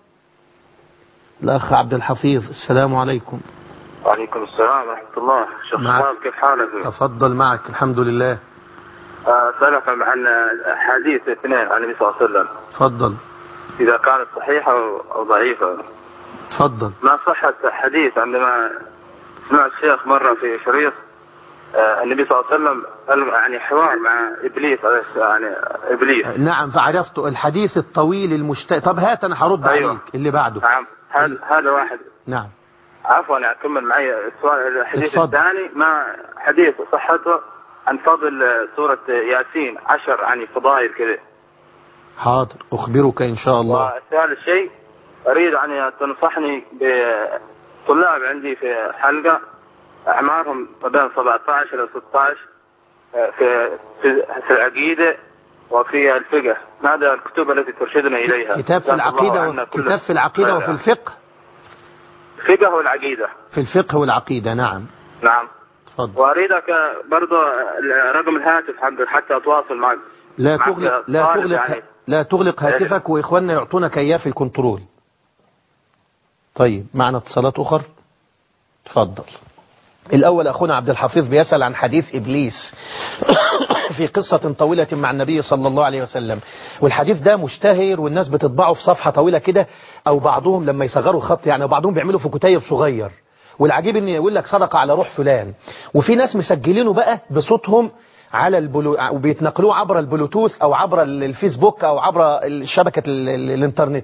الاخ عبد الحفيظ السلام عليكم وعليكم السلام ورحمة الله شيخ معك. شباب كيف حالك؟ تفضل معك الحمد لله آه، أسألك عن حديث اثنين عن النبي صلى الله عليه وسلم تفضل إذا كانت صحيحة أو- أو ضعيفة تفضل ما صحة حديث عندما سمعت الشيخ مرة في شريط آه، النبي صلى الله عليه وسلم قال يعني حوار مع إبليس عليه الس- يعني إبليس نعم فعرفت الحديث الطويل المشتاق طب هات انا هرد أيوة. عليك اللي بعده نعم هذا هذا واحد نعم عفوا يعني كمل معي السؤال الحديث اتفضل. الثاني ما حديث صحته عن فضل سورة ياسين عشر يعني فضائل كذا حاضر أخبرك إن شاء الله والثالث شيء أريد أن تنصحني بطلاب عندي في حلقة أعمارهم ما بين 17 إلى 16 آه، في في في العقيدة وفي الفقه ماذا الكتب التي ترشدنا إليها كتاب في جزاك الله العقيدة عنا و... كل كتاب في العقيدة خير. وفي الفقه الفقه والعقيدة في الفقه والعقيدة نعم نعم تفضل وأريدك برضو رقم الهاتف حقك حتى أتواصل معك لا معك تغلق لا طالب تغلق يعني. لا تغلق هاتفك وإخواننا يعطونك إياه في الكنترول طيب معنا اتصالات أخر تفضل الأول أخونا عبد الحفيظ بيسأل عن حديث إبليس في قصة طويلة مع النبي صلى الله عليه وسلم والحديث ده مشتهر والناس بتطبعه في صفحة طويلة كده أو بعضهم لما يصغروا خط يعني وبعضهم بيعملوا في كتيب صغير والعجيب ان يقول لك صدقة على روح فلان وفي ناس مسجلينه بقى بصوتهم على البلو... وبيتنقلوه عبر البلوتوث او عبر الفيسبوك او عبر شبكة ال... ال... الانترنت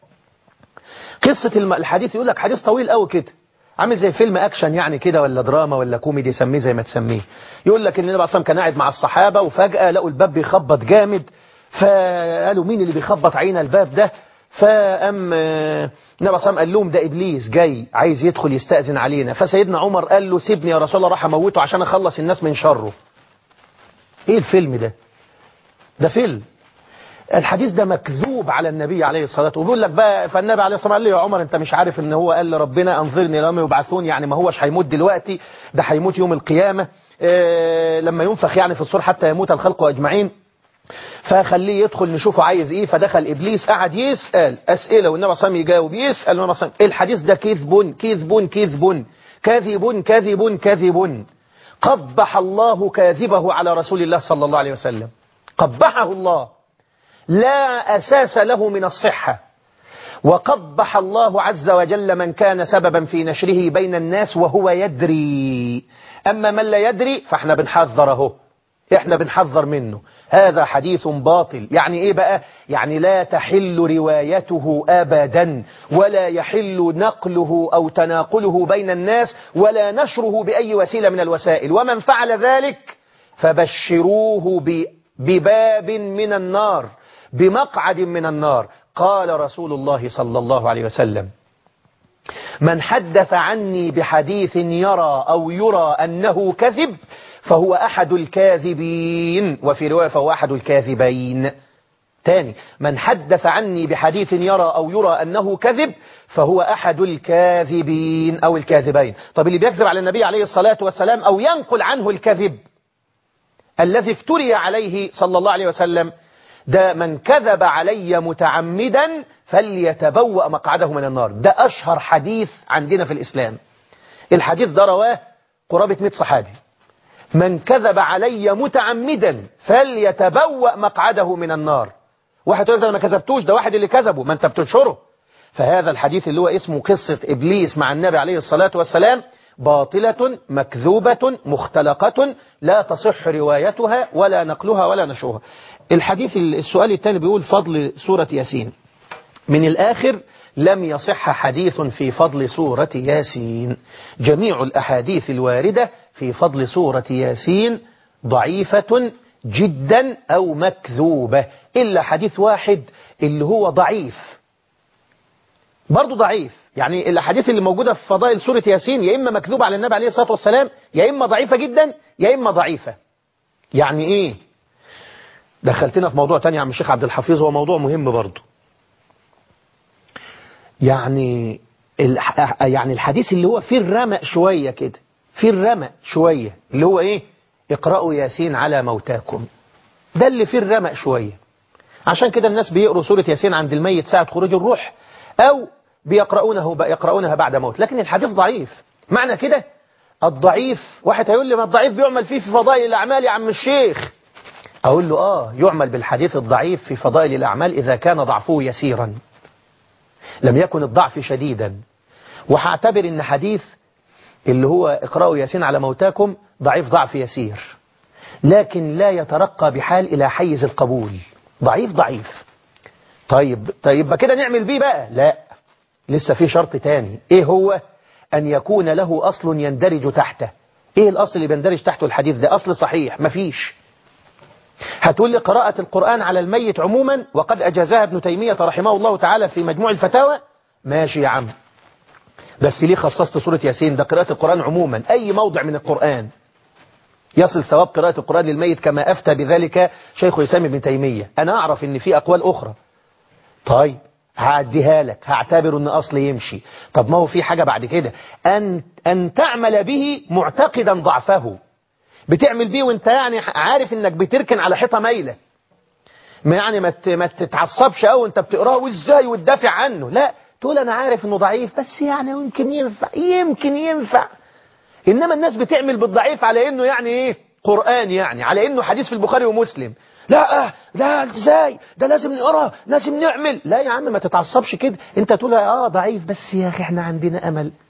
قصة الم- الحديث يقول لك حديث طويل قوي كده عامل زي فيلم اكشن يعني كده ولا دراما ولا كوميدي سميه زي ما تسميه يقول لك ان النبي عليه الصلاه والسلام كان قاعد مع الصحابه وفجاه لقوا الباب بيخبط جامد فقالوا مين اللي بيخبط عينا الباب ده فقام آه، النبي عليه الصلاه والسلام قال لهم ده ابليس جاي عايز يدخل يستاذن علينا فسيدنا عمر قال له سيبني يا رسول الله راح اموته عشان اخلص الناس من شره ايه الفيلم ده ده فيلم الحديث ده مكذوب على النبي عليه الصلاة والسلام وبيقول لك بقى فالنبي عليه الصلاة والسلام قال لي يا عمر انت مش عارف ان هو قال لربنا انظرني لما يبعثون يعني ما هوش هيموت دلوقتي ده هيموت يوم القيامة اه لما ينفخ يعني في الصور حتى يموت الخلق أجمعين فخليه يدخل نشوفه عايز ايه فدخل ابليس قعد يسال اسئله والنبي صلى الله عليه وسلم يجاوب يسال والنبي صلى الله عليه وسلم الحديث ده كذب كذب كذب كذب كذب كذب قبح الله كاذبه على رسول الله صلى الله عليه وسلم قبحه الله لا أساس له من الصحة وقبح الله عز وجل من كان سببا في نشره بين الناس وهو يدري أما من لا يدري فاحنا بنحذره احنا بنحذر منه هذا حديث باطل يعني ايه بقى يعني لا تحل روايته ابدا ولا يحل نقله او تناقله بين الناس ولا نشره باي وسيله من الوسائل ومن فعل ذلك فبشروه ب- بباب من النار بمقعد من النار قال رسول الله صلى الله عليه وسلم من حدث عني بحديث يرى أو يرى أنه كذب فهو أحد الكاذبين وفي رواية فهو أحد الكاذبين تاني من حدث عني بحديث يرى أو يرى أنه كذب فهو أحد الكاذبين أو الكاذبين طب اللي بيكذب على النبي عليه الصلاة والسلام أو ينقل عنه الكذب الذي افتري عليه صلى الله عليه وسلم ده من كذب علي متعمدا فليتبوأ مقعده من النار ده أشهر حديث عندنا في الإسلام الحديث ده رواه قرابة 100 صحابي من كذب علي متعمدا فليتبوأ مقعده من النار واحد يقول ده أنا ما كذبتوش ده واحد اللي كذبه ما انت بتنشره فهذا الحديث اللي هو اسمه قصة إبليس مع النبي عليه الصلاة والسلام باطلة مكذوبة مختلقة لا تصح روايتها ولا نقلها ولا نشرها الحديث السؤال الثاني بيقول فضل سورة ياسين من الآخر لم يصح حديث في فضل سورة ياسين جميع الأحاديث الواردة في فضل سورة ياسين ضعيفة جدا أو مكذوبة إلا حديث واحد اللي هو ضعيف برضه ضعيف يعني الأحاديث اللي موجودة في فضائل سورة ياسين يا إما مكذوبة على النبي عليه الصلاة والسلام يا إما ضعيفة جدا يا إما ضعيفة يعني إيه دخلتنا في موضوع تاني يا عم الشيخ عبد الحفيظ هو موضوع مهم برضه يعني الح... يعني الحديث اللي هو فيه الرمق شوية كده فيه الرمق شوية اللي هو ايه اقرأوا ياسين على موتاكم ده اللي فيه الرمق شوية عشان كده الناس بيقروا سورة ياسين عند الميت ساعة خروج الروح او بيقرؤونه يقرؤونها بعد موت لكن الحديث ضعيف معنى كده الضعيف واحد هيقول لي ما الضعيف بيعمل فيه في فضائل الأعمال يا عم الشيخ أقول له آه يعمل بالحديث الضعيف في فضائل الأعمال إذا كان ضعفه يسيرا لم يكن الضعف شديدا وهعتبر ان حديث اللي هو اقرأوا ياسين على موتاكم ضعيف ضعف يسير لكن لا يترقى بحال إلى حيز القبول ضعيف ضعيف طيب طيب كده نعمل بيه بقى لا لسه في شرط تاني ايه هو ان يكون له اصل يندرج تحته ايه الاصل اللي بيندرج تحته الحديث ده اصل صحيح مفيش هتقول لي قراءة القرآن على الميت عموما وقد أجازها ابن تيمية رحمه الله تعالى في مجموع الفتاوى ماشي يا عم بس ليه خصصت سورة ياسين ده قراءة القرآن عموما أي موضع من القرآن يصل ثواب قراءة القرآن للميت كما أفتى بذلك شيخ إسلام ابن تيمية أنا أعرف أن في أقوال أخرى طيب هعديها لك هعتبر أن أصل يمشي طب ما هو في حاجة بعد كده أن, أن تعمل به معتقدا ضعفه بتعمل بيه وانت يعني عارف انك بتركن على حيطه مايله ما يعني ما ما تتعصبش قوي وانت بتقراه وازاي وتدافع عنه لا تقول انا عارف انه ضعيف بس يعني يمكن ينفع يمكن ينفع انما الناس بتعمل بالضعيف على انه يعني ايه قران يعني على انه حديث في البخاري ومسلم لا لا ازاي ده لازم نقراه لازم نعمل لا يا عم ما تتعصبش كده انت تقول اه ضعيف بس يا اخي احنا عندنا امل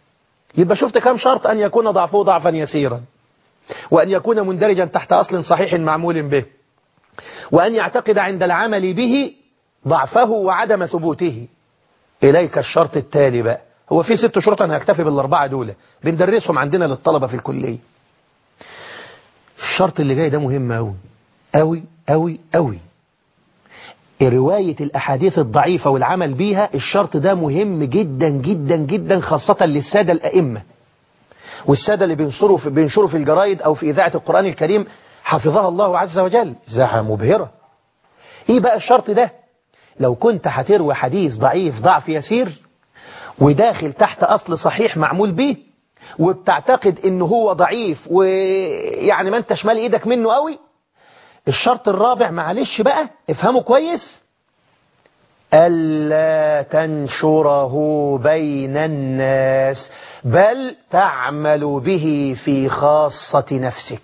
يبقى شفت كم شرط أن يكون ضعفه ضعفا يسيرا وأن يكون مندرجا تحت أصل صحيح معمول به وأن يعتقد عند العمل به ضعفه وعدم ثبوته إليك الشرط التالي بقى هو في ست شروط أنا هكتفي بالأربعة دول بندرسهم عندنا للطلبة في الكلية الشرط اللي جاي ده مهم أوي أوي أوي أوي رواية الأحاديث الضعيفة والعمل بيها الشرط ده مهم جدا جدا جدا خاصة للسادة الأئمة والسادة اللي بينشروا في, بينشروا في الجرايد أو في إذاعة القرآن الكريم حفظها الله عز وجل إذاعة مبهرة إيه بقى الشرط ده لو كنت هتروي حديث ضعيف ضعف يسير وداخل تحت أصل صحيح معمول به وبتعتقد إنه هو ضعيف ويعني ما انت شمال إيدك منه قوي الشرط الرابع معلش بقى افهمه كويس ألا تنشره بين الناس بل تعمل به في خاصة نفسك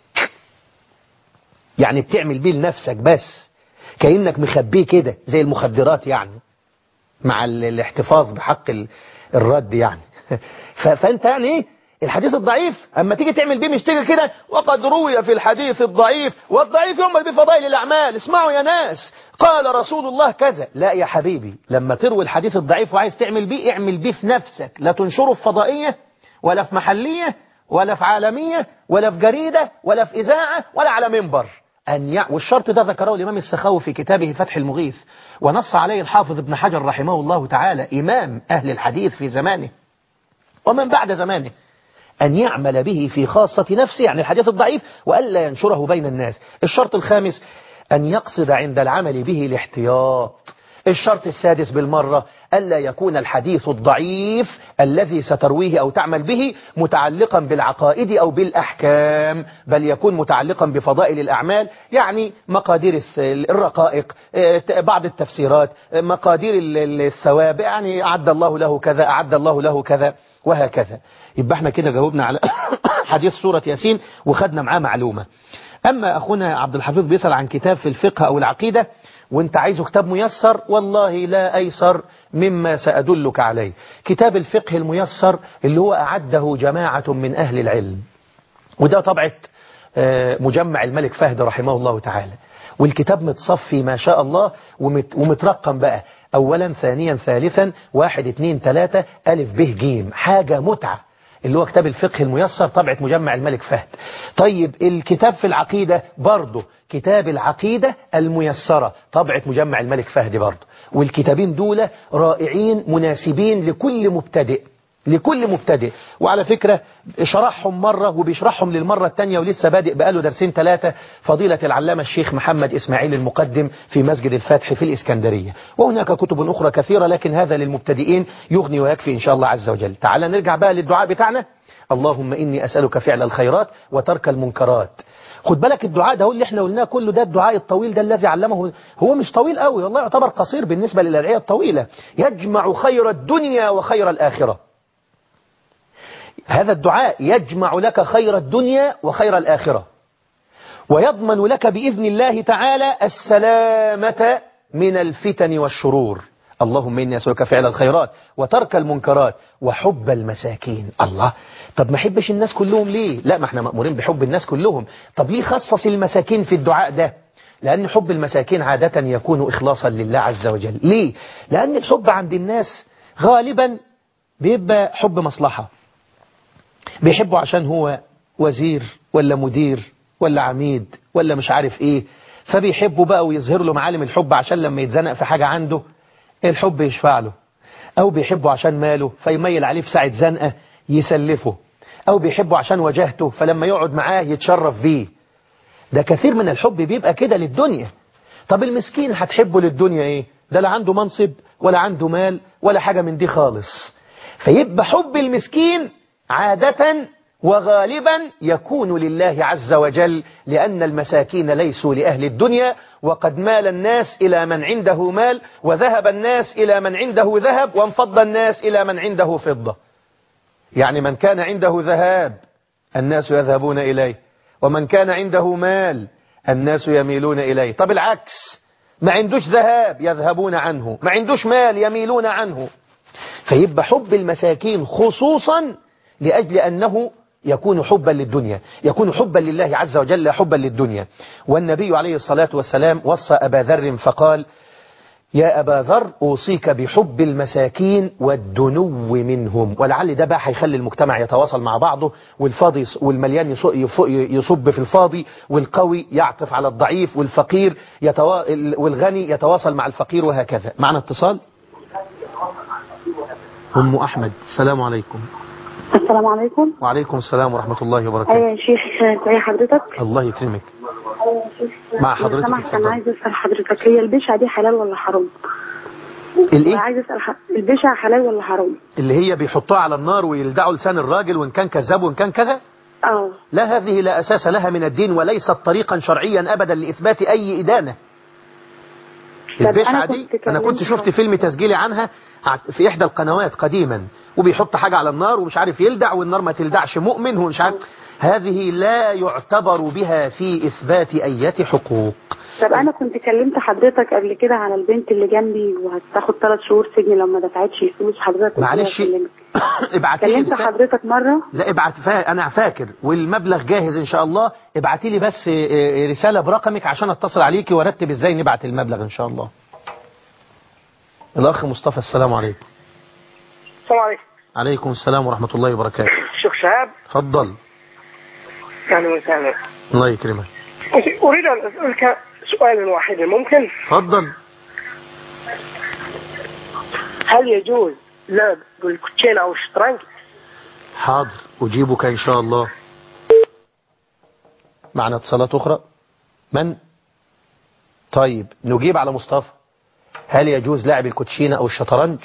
يعني بتعمل بيه لنفسك بس كأنك مخبيه كده زي المخدرات يعني مع الاحتفاظ بحق الرد يعني فأنت يعني ايه الحديث الضعيف أما تيجي تعمل بيه مش تيجي كده وقد روي في الحديث الضعيف والضعيف يعمل بفضائل الأعمال اسمعوا يا ناس قال رسول الله كذا لا يا حبيبي لما تروي الحديث الضعيف وعايز تعمل بيه اعمل بيه في نفسك لا تنشره في فضائية ولا في محلية ولا في عالمية ولا في جريدة ولا في إذاعة ولا على منبر أن يع... والشرط ده ذكره الإمام السخاوي في كتابه فتح المغيث ونص عليه الحافظ ابن حجر رحمه الله تعالى إمام أهل الحديث في زمانه ومن بعد زمانه أن يعمل به في خاصة نفسه يعني الحديث الضعيف وألا ينشره بين الناس الشرط الخامس أن يقصد عند العمل به الاحتياط الشرط السادس بالمرة ألا يكون الحديث الضعيف الذي سترويه أو تعمل به متعلقا بالعقائد أو بالأحكام بل يكون متعلقا بفضائل الأعمال يعني مقادير الرقائق بعض التفسيرات مقادير الثواب يعني أعد الله له كذا أعد الله له كذا وهكذا يبقى احنا كده جاوبنا على حديث سورة ياسين وخدنا معاه معلومة أما أخونا عبد الحفيظ بيسأل عن كتاب في الفقه أو العقيدة وانت عايزه كتاب ميسر والله لا أيسر مما سأدلك عليه كتاب الفقه الميسر اللي هو أعده جماعة من أهل العلم وده طبعة مجمع الملك فهد رحمه الله تعالى والكتاب متصفي ما شاء الله ومت ومترقم بقى أولا ثانيا ثالثا واحد اتنين تلاتة ألف به جيم حاجة متعة اللي هو كتاب الفقه الميسر طبعة مجمع الملك فهد طيب الكتاب في العقيدة برضه كتاب العقيدة الميسرة طبعة مجمع الملك فهد برضه والكتابين دول رائعين مناسبين لكل مبتدئ لكل مبتدئ وعلى فكرة شرحهم مرة وبيشرحهم للمرة الثانية ولسه بادئ بقاله درسين ثلاثة فضيلة العلامة الشيخ محمد إسماعيل المقدم في مسجد الفتح في الإسكندرية وهناك كتب أخرى كثيرة لكن هذا للمبتدئين يغني ويكفي إن شاء الله عز وجل تعال نرجع بقى للدعاء بتاعنا اللهم إني أسألك فعل الخيرات وترك المنكرات خد بالك الدعاء ده هو اللي احنا قلناه كله ده الدعاء الطويل ده الذي علمه هو مش طويل قوي والله يعتبر قصير بالنسبة للأدعية الطويلة يجمع خير الدنيا وخير الآخرة هذا الدعاء يجمع لك خير الدنيا وخير الآخرة ويضمن لك بإذن الله تعالى السلامة من الفتن والشرور اللهم إني أسألك فعل الخيرات وترك المنكرات وحب المساكين الله طب ما حبش الناس كلهم ليه لا ما احنا مأمورين بحب الناس كلهم طب ليه خصص المساكين في الدعاء ده لأن حب المساكين عادة يكون إخلاصا لله عز وجل ليه لأن الحب عند الناس غالبا بيبقى حب مصلحة بيحبه عشان هو وزير ولا مدير ولا عميد ولا مش عارف ايه فبيحبه بقى ويظهر له معالم الحب عشان لما يتزنق في حاجة عنده الحب يشفع له او بيحبه عشان ماله فيميل عليه في ساعة زنقة يسلفه او بيحبه عشان وجهته فلما يقعد معاه يتشرف بيه ده كثير من الحب بيبقى كده للدنيا طب المسكين هتحبه للدنيا ايه ده لا عنده منصب ولا عنده مال ولا حاجة من دي خالص فيبقى حب المسكين عادة وغالبا يكون لله عز وجل لأن المساكين ليسوا لأهل الدنيا وقد مال الناس إلى من عنده مال وذهب الناس إلى من عنده ذهب وانفض الناس إلى من عنده فضة يعني من كان عنده ذهاب الناس يذهبون إليه ومن كان عنده مال الناس يميلون إليه طب العكس ما عندوش ذهاب يذهبون عنه ما عندوش مال يميلون عنه فيبقى حب المساكين خصوصا لأجل أنه يكون حبا للدنيا يكون حبا لله عز وجل لا حبا للدنيا والنبي عليه الصلاة والسلام وصى أبا ذر فقال يا أبا ذر أوصيك بحب المساكين والدنو منهم ولعل ده بقى هيخلي المجتمع يتواصل مع بعضه والفاضي يص- والمليان يص- يف- يصب في الفاضي والقوي يعطف على الضعيف والفقير يتوا... ال- والغني يتواصل مع الفقير وهكذا معنا اتصال أم أحمد السلام عليكم السلام عليكم وعليكم السلام ورحمة الله وبركاته ايوه يا شيخ ازي حضرتك الله يكرمك مع حضرتك لو سمحت اتفضل. انا عايز اسال حضرتك هي البشعه دي حلال ولا حرام الايه عايز اسال ح... البشعه حلال ولا حرام اللي هي بيحطوها على النار ويلدعوا لسان الراجل وان كان كذاب وان كان كذا اه لا هذه لا أساس لها من الدين وليست طريقا شرعيا أبدا لإثبات أي إدانة طب البشعة أنا دي كنت أنا كنت كلمت- شفت فيلم تسجيلي عنها ع- في إحدى القنوات قديما وبيحط حاجة على النار ومش عارف يلدع والنار ما تلدعش مؤمن ومش عارف هذه لا يعتبر بها في إثبات أية حقوق طب انا كنت كلمت حضرتك قبل كده على البنت اللي جنبي وهتاخد ثلاث شهور سجن لو ما دفعتش الفلوس حضرتك قلت لها معلش أكلمك. ابعتي لي كلمت رسالة حضرتك مره لا ابعت فا... انا فاكر والمبلغ جاهز ان شاء الله ابعتي لي بس آه، رسالة برقمك عشان اتصل عليكي وارتب ازاي نبعت المبلغ ان شاء الله الاخ مصطفى السلام عليكم السلام عليكم عليكم السلام ورحمة الله وبركاته شيخ شهاب تفضل اهلا وسهلا الله يكرمك اريد ان اسالك سؤالا واحدا ممكن تفضل هل يجوز لعب بالكوتشين او الشطرنج حاضر أجيبك إن شاء الله معنا اتصالات أخرى من طيب نجيب على مصطفى هل يجوز لعب الكوتشينة أو الشطرنج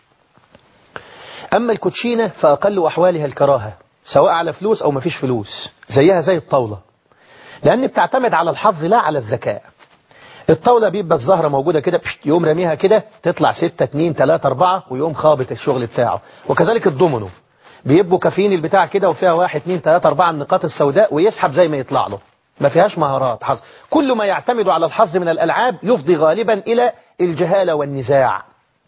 أما الكوتشينة فأقل أحوالها الكراهة سواء على فلوس أو مفيش فلوس زيها زي الطاولة لأن بتعتمد على الحظ لا على الذكاء الطاولة بيبقى الزهرة موجودة كده بشت، يقوم راميها كده تطلع ستة اتنين تلاتة اربعة ويقوم خابط الشغل بتاعه وكذلك الدومينو بيبقوا كافيين البتاع كده وفيها واحد اتنين تلاتة اربعة النقاط السوداء ويسحب زي ما يطلع له ما فيهاش مهارات حظ كل ما يعتمد على الحظ من الألعاب يفضي غالبا إلى الجهالة والنزاع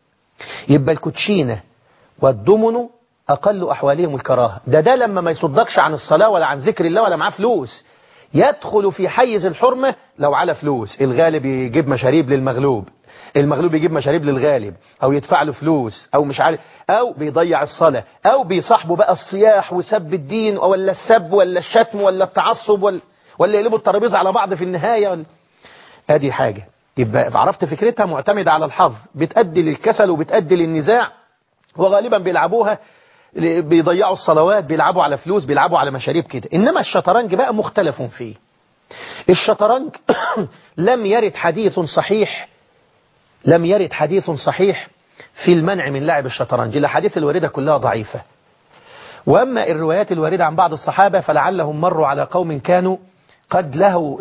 يبقى الكوتشينة والدومينو أقل أحوالهم الكراهة ده ده لما ما يصدقش عن الصلاة ولا عن ذكر الله ولا معاه فلوس يدخل في حيز الحرمة لو على فلوس الغالب يجيب مشاريب للمغلوب المغلوب يجيب مشاريب للغالب او يدفع له فلوس او مش عارف او بيضيع الصلاة او بيصاحبه بقى الصياح وسب الدين ولا السب ولا الشتم ولا التعصب ولا, ولا يقلبوا الترابيزة على بعض في النهاية ولا ادي حاجة يبقى عرفت فكرتها معتمدة على الحظ بتأدي للكسل وبتأدي للنزاع وغالبا بيلعبوها بيضيعوا الصلوات بيلعبوا على فلوس بيلعبوا على مشاريب كده إنما الشطرنج بقى مختلف فيه الشطرنج لم يرد حديث صحيح لم يرد حديث صحيح في المنع من لعب الشطرنج الأحاديث الواردة كلها ضعيفة وأما الروايات الواردة عن بعض الصحابة فلعلهم مروا على قوم كانوا قد له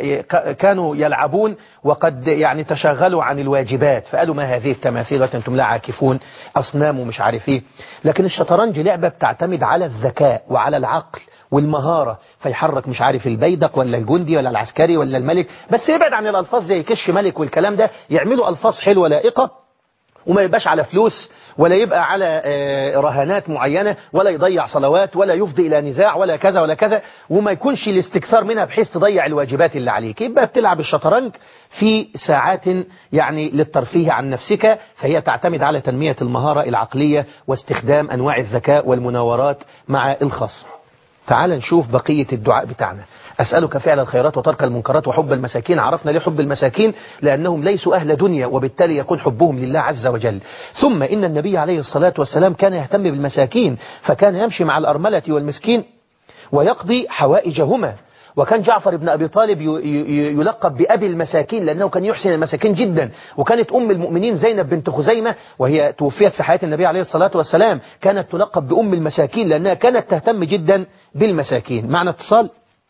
كانوا يلعبون وقد يعني تشغلوا عن الواجبات فقالوا ما هذه التماثيل وأنتم لا عاكفون أصنام ومش عارف ايه لكن الشطرنج لعبة بتعتمد على الذكاء وعلى العقل والمهارة فيحرك مش عارف البيدق ولا الجندي ولا العسكري ولا الملك بس يبعد عن الألفاظ زي كش ملك والكلام ده يعملوا ألفاظ حلوة لائقة وما يبقاش على فلوس ولا يبقى على رهانات معينة ولا يضيع صلوات ولا يفضي إلى نزاع ولا كذا ولا كذا وما يكونش الاستكثار منها بحيث تضيع الواجبات اللي عليك يبقى بتلعب الشطرنج في ساعات يعني للترفيه عن نفسك فهي تعتمد على تنمية المهارة العقلية واستخدام أنواع الذكاء والمناورات مع الخصم تعال نشوف بقية الدعاء بتاعنا أسألك فعل الخيرات وترك المنكرات وحب المساكين عرفنا ليه حب المساكين لأنهم ليسوا أهل دنيا وبالتالي يكون حبهم لله عز وجل ثم إن النبي عليه الصلاة والسلام كان يهتم بالمساكين فكان يمشي مع الأرملة والمسكين ويقضي حوائجهما وكان جعفر بن أبي طالب يلقب بأبي المساكين لأنه كان يحسن المساكين جدا وكانت أم المؤمنين زينب بنت خزيمة وهي توفيت في حياة النبي عليه الصلاة والسلام كانت تلقب بأم المساكين لأنها كانت تهتم جدا بالمساكين معنى اتصال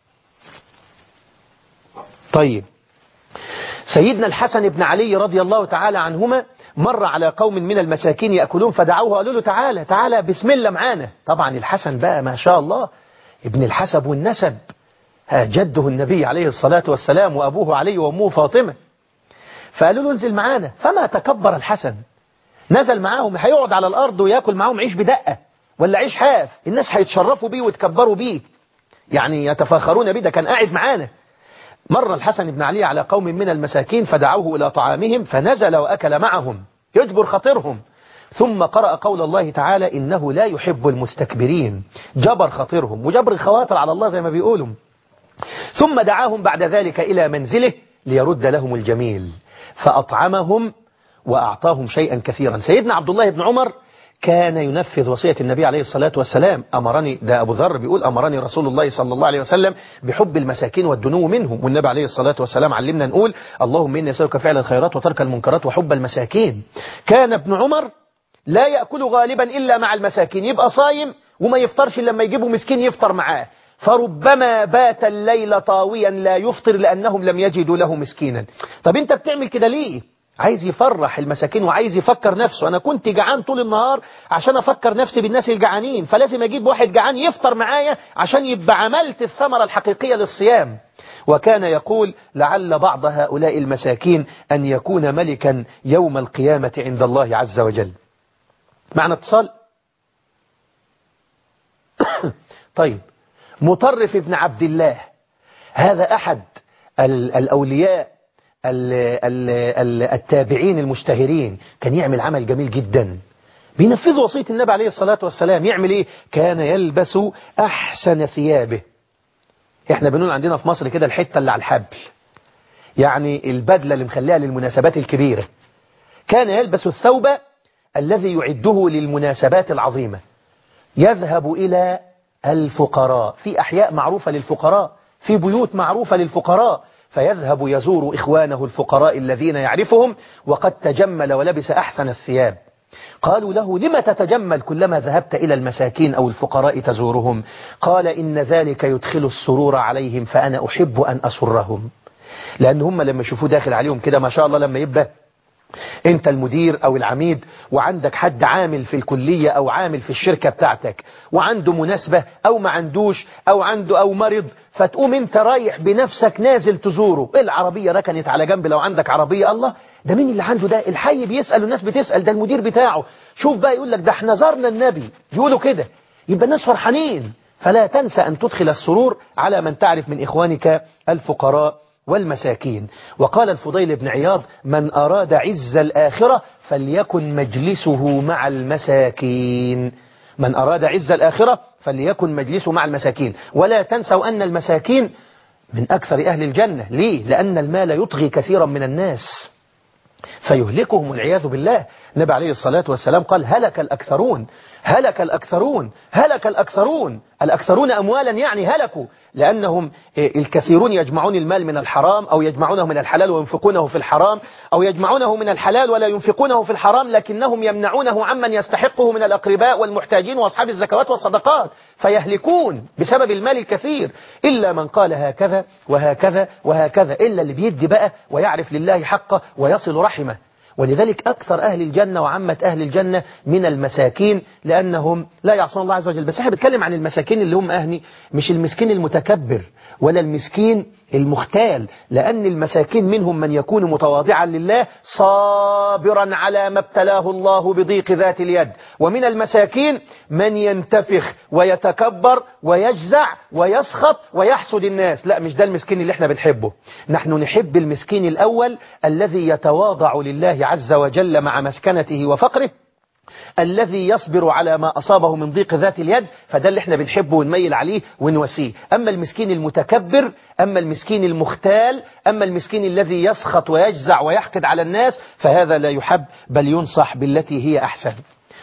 طيب سيدنا الحسن بن علي رضي الله تعالى عنهما مر على قوم من المساكين يأكلون فدعوه قالوا له تعالى تعالى بسم الله معانا طبعا الحسن بقى ما شاء الله ابن الحسب والنسب جده النبي عليه الصلاة والسلام وأبوه علي وأمه فاطمة فقالوا له انزل معانا فما تكبر الحسن نزل معاهم هيقعد على الأرض ويأكل معاهم عيش بدقة ولا عيش حاف الناس هيتشرفوا بيه ويتكبروا بيه يعني يتفاخرون بيه ده كان قاعد معانا مر الحسن بن علي على قوم من المساكين فدعوه إلى طعامهم فنزل وأكل معهم يجبر خطرهم ثم قرأ قول الله تعالى إنه لا يحب المستكبرين جبر خطرهم وجبر الخواطر على الله زي ما بيقولوا ثم دعاهم بعد ذلك إلى منزله ليرد لهم الجميل فأطعمهم وأعطاهم شيئا كثيرا سيدنا عبد الله بن عمر كان ينفذ وصية النبي عليه الصلاة والسلام أمرني ده أبو ذر بيقول أمرني رسول الله صلى الله عليه وسلم بحب المساكين والدنو منهم والنبي عليه الصلاة والسلام علمنا نقول اللهم إني أسألك فعل الخيرات وترك المنكرات وحب المساكين كان ابن عمر لا يأكل غالبا إلا مع المساكين يبقى صايم وما يفطرش إلا لما يجيبوا مسكين يفطر معاه فربما بات الليل طاويا لا يفطر لأنهم لم يجدوا له مسكينا طب انت بتعمل كده ليه عايز يفرح المساكين وعايز يفكر نفسه أنا كنت جعان طول النهار عشان أفكر نفسي بالناس الجعانين فلازم أجيب واحد جعان يفطر معايا عشان يبقى عملت الثمرة الحقيقية للصيام وكان يقول لعل بعض هؤلاء المساكين أن يكون ملكا يوم القيامة عند الله عز وجل معنى اتصال طيب مطرف ابن عبد الله هذا أحد الأولياء التابعين المشتهرين كان يعمل عمل جميل جدا بينفذ وصية النبي عليه الصلاة والسلام يعمل ايه كان يلبس أحسن ثيابه احنا بنقول عندنا في مصر كده الحتة اللي على الحبل يعني البدلة اللي مخليها للمناسبات الكبيرة كان يلبس الثوب الذي يعده للمناسبات العظيمة يذهب إلى الفقراء في أحياء معروفة للفقراء في بيوت معروفة للفقراء فيذهب يزور إخوانه الفقراء الذين يعرفهم وقد تجمل ولبس أحسن الثياب قالوا له لم تتجمل كلما ذهبت إلى المساكين أو الفقراء تزورهم قال إن ذلك يدخل السرور عليهم فأنا أحب أن أسرهم لأن هم لما يشوفوه داخل عليهم كده ما شاء الله لما يبقى انت المدير او العميد وعندك حد عامل في الكلية او عامل في الشركة بتاعتك وعنده مناسبة او ما عندوش او عنده او مرض فتقوم انت رايح بنفسك نازل تزوره العربية ركنت على جنب لو عندك عربية الله ده مين اللي عنده ده الحي بيسأل والناس بتسأل ده المدير بتاعه شوف بقى يقول لك ده احنا زارنا النبي يقولوا كده يبقى الناس فرحانين فلا تنسى أن تدخل السرور على من تعرف من إخوانك الفقراء والمساكين وقال الفضيل بن عياض من أراد عز الآخرة فليكن مجلسه مع المساكين من أراد عز الآخرة فليكن مجلسه مع المساكين ولا تنسوا أن المساكين من أكثر أهل الجنة ليه؟ لأن المال يطغي كثيرا من الناس فيهلكهم والعياذ بالله النبي عليه الصلاة والسلام قال هلك الأكثرون هلك الأكثرون هلك الأكثرون الأكثرون أموالا يعني هلكوا لأنهم الكثيرون يجمعون المال من الحرام أو يجمعونه من الحلال وينفقونه في الحرام أو يجمعونه من الحلال ولا ينفقونه في الحرام لكنهم يمنعونه عمن يستحقه من الأقرباء والمحتاجين وأصحاب الزكوات والصدقات فيهلكون بسبب المال الكثير إلا من قال هكذا وهكذا وهكذا إلا اللي بيدي بقى ويعرف لله حقه ويصل رحمه ولذلك أكثر أهل الجنة وعامة أهل الجنة من المساكين لأنهم لا يعصون الله عز وجل بس احنا بنتكلم عن المساكين اللي هم أهني مش المسكين المتكبر ولا المسكين المختال لأن المساكين منهم من يكون متواضعا لله صابرا على ما ابتلاه الله بضيق ذات اليد ومن المساكين من ينتفخ ويتكبر ويجزع ويسخط ويحسد الناس لا مش ده المسكين اللي احنا بنحبه نحن نحب المسكين الأول الذي يتواضع لله عز وجل مع مسكنته وفقره الذي يصبر على ما أصابه من ضيق ذات اليد فده اللي احنا بنحبه ونميل عليه ونوسيه أما المسكين المتكبر أما المسكين المختال أما المسكين الذي يسخط ويجزع ويحقد على الناس فهذا لا يحب بل ينصح بالتي هي أحسن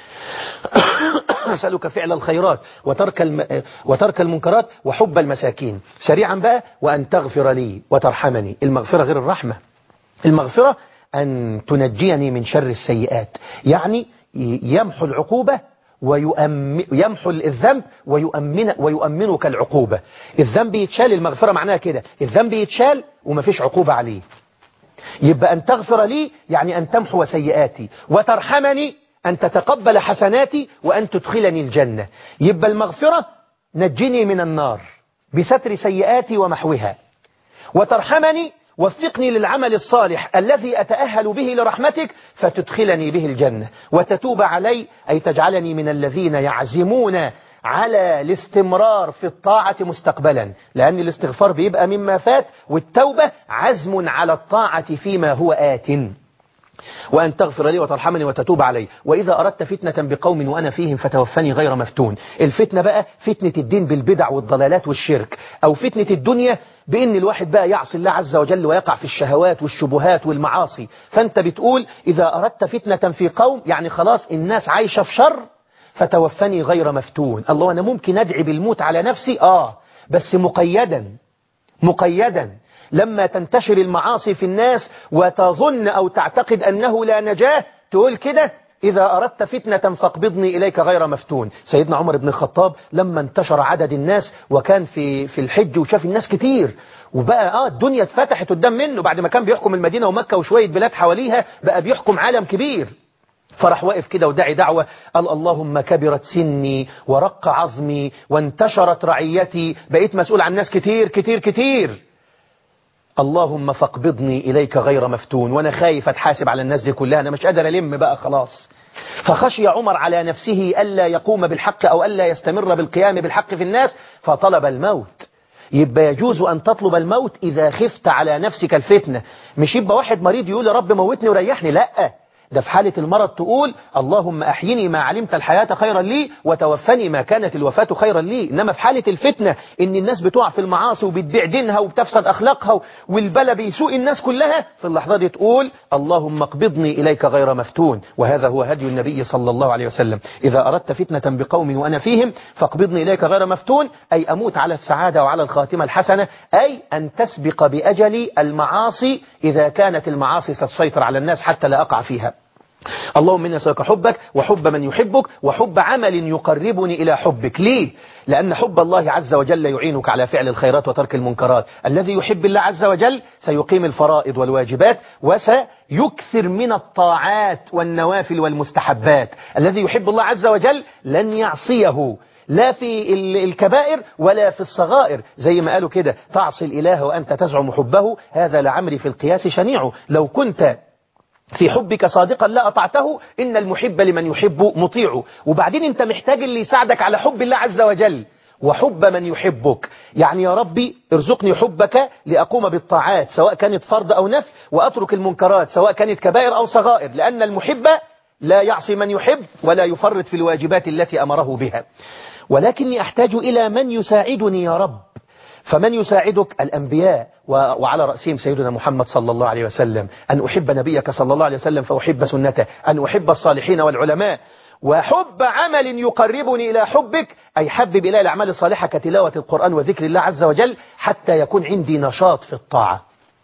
أسألك فعل الخيرات وترك, الم... وترك المنكرات وحب المساكين سريعا بقى وأن تغفر لي وترحمني المغفرة غير الرحمة المغفرة أن تنجيني من شر السيئات يعني يمحو العقوبة ويمحو الذنب ويؤمن ويؤمنك العقوبة الذنب يتشال المغفرة معناها كده الذنب يتشال ومفيش عقوبة عليه يبقى أن تغفر لي يعني أن تمحو سيئاتي وترحمني أن تتقبل حسناتي وأن تدخلني الجنة يبقى المغفرة نجني من النار بستر سيئاتي ومحوها وترحمني وفقني للعمل الصالح الذي أتأهل به لرحمتك فتدخلني به الجنة وتتوب علي أي تجعلني من الذين يعزمون على الاستمرار في الطاعة مستقبلا لأن الاستغفار بيبقى مما فات والتوبة عزم على الطاعة فيما هو آت وأن تغفر لي وترحمني وتتوب علي وإذا أردت فتنة بقوم وأنا فيهم فتوفني غير مفتون الفتنة بقى فتنة الدين بالبدع والضلالات والشرك أو فتنة الدنيا بأن الواحد بقى يعصي الله عز وجل ويقع في الشهوات والشبهات والمعاصي فأنت بتقول إذا أردت فتنة في قوم يعني خلاص الناس عايشة في شر فتوفني غير مفتون الله أنا ممكن أدعي بالموت على نفسي آه بس مقيدا مقيدا لما تنتشر المعاصي في الناس وتظن أو تعتقد أنه لا نجاة تقول كده إذا أردت فتنة فاقبضني إليك غير مفتون سيدنا عمر بن الخطاب لما انتشر عدد الناس وكان في في الحج وشاف الناس كتير وبقى اه الدنيا اتفتحت قدام منه بعد ما كان بيحكم المدينة ومكة وشوية بلاد حواليها بقى بيحكم عالم كبير فرح واقف كده وداعي دعوة قال اللهم كبرت سني ورق عظمي وانتشرت رعيتي بقيت مسؤول عن ناس كتير كتير كتير اللهم فاقبضني إليك غير مفتون وأنا خايف أتحاسب على الناس دي كلها أنا مش قادر ألم بقى خلاص فخشي عمر على نفسه ألا يقوم بالحق أو ألا يستمر بالقيام بالحق في الناس فطلب الموت يبقى يجوز أن تطلب الموت إذا خفت على نفسك الفتنة مش يبقى واحد مريض يقول يا رب موتني وريحني لأ ده في حالة المرض تقول اللهم أحيني ما علمت الحياة خيرا لي وتوفني ما كانت الوفاة خيرا لي إنما في حالة الفتنة إن الناس بتقع في المعاصي وبتبيع دينها وبتفسد أخلاقها والبلا بيسوء الناس كلها في اللحظة دي تقول اللهم اقبضني إليك غير مفتون وهذا هو هدي النبي صلى الله عليه وسلم إذا أردت فتنة بقوم وأنا فيهم فاقبضني إليك غير مفتون أي أموت على السعادة وعلى الخاتمة الحسنة أي أن تسبق بأجلي المعاصي إذا كانت المعاصي ستسيطر على الناس حتى لا أقع فيها اللهم إني أسألك حبك وحب من يحبك وحب عمل يقربني إلى حبك ليه؟ لأن حب الله عز وجل يعينك على فعل الخيرات وترك المنكرات الذي يحب الله عز وجل سيقيم الفرائض والواجبات وسيكثر من الطاعات والنوافل والمستحبات الذي يحب الله عز وجل لن يعصيه لا في الكبائر ولا في الصغائر زي ما قالوا كده تعصي الإله وأنت تزعم حبه هذا لعمري في القياس شنيع لو كنت في حبك صادقا لا أطعته إن المحب لمن يحب مطيع وبعدين أنت محتاج اللي يساعدك على حب الله عز وجل وحب من يحبك يعني يا ربي ارزقني حبك لأقوم بالطاعات سواء كانت فرض أو نفل وأترك المنكرات سواء كانت كبائر أو صغائر لأن المحب لا يعصي من يحب ولا يفرط في الواجبات التي أمره بها ولكني أحتاج إلى من يساعدني يا رب فمن يساعدك الأنبياء وعلى رأسهم سيدنا محمد صلى الله عليه وسلم أن أحب نبيك صلى الله عليه وسلم فأحب سنته أن أحب الصالحين والعلماء وحب عمل يقربني إلى حبك أي حبب إلى الأعمال الصالحة كتلاوة القرآن وذكر الله عز وجل حتى يكون عندي نشاط في الطاعة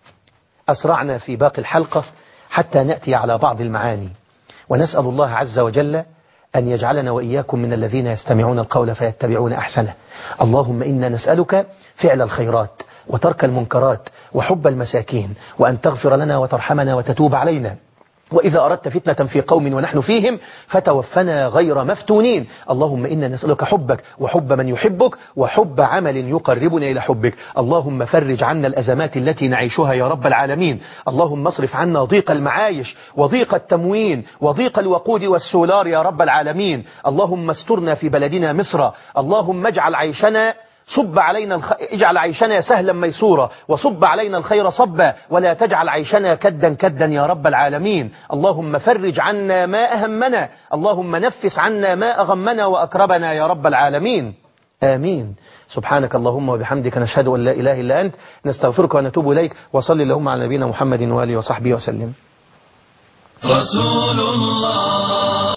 أسرعنا في باقي الحلقة حتى نأتي على بعض المعاني ونسأل الله عز وجل أن يجعلنا وإياكم من الذين يستمعون القول فيتبعون أحسنه اللهم إنا نسألك فعل الخيرات وترك المنكرات وحب المساكين وأن تغفر لنا وترحمنا وتتوب علينا وإذا أردت فتنة في قوم ونحن فيهم فتوفنا غير مفتونين اللهم إنا نسألك حبك وحب من يحبك وحب عمل يقربنا إلى حبك اللهم فرج عنا الأزمات التي نعيشها يا رب العالمين اللهم اصرف عنا ضيق المعايش وضيق التموين وضيق الوقود والسولار يا رب العالمين اللهم استرنا في بلدنا مصر اللهم اجعل عيشنا صب علينا الخ... اجعل عيشنا سهلا ميسورا وصب علينا الخير صبا ولا تجعل عيشنا كدا كدا يا رب العالمين اللهم فرج عنا ما أهمنا اللهم نفس عنا ما أغمنا وأكربنا يا رب العالمين آمين سبحانك اللهم وبحمدك نشهد أن لا إله إلا أنت نستغفرك ونتوب إليك وصل اللهم على نبينا محمد وآله وصحبه وسلم رسول الله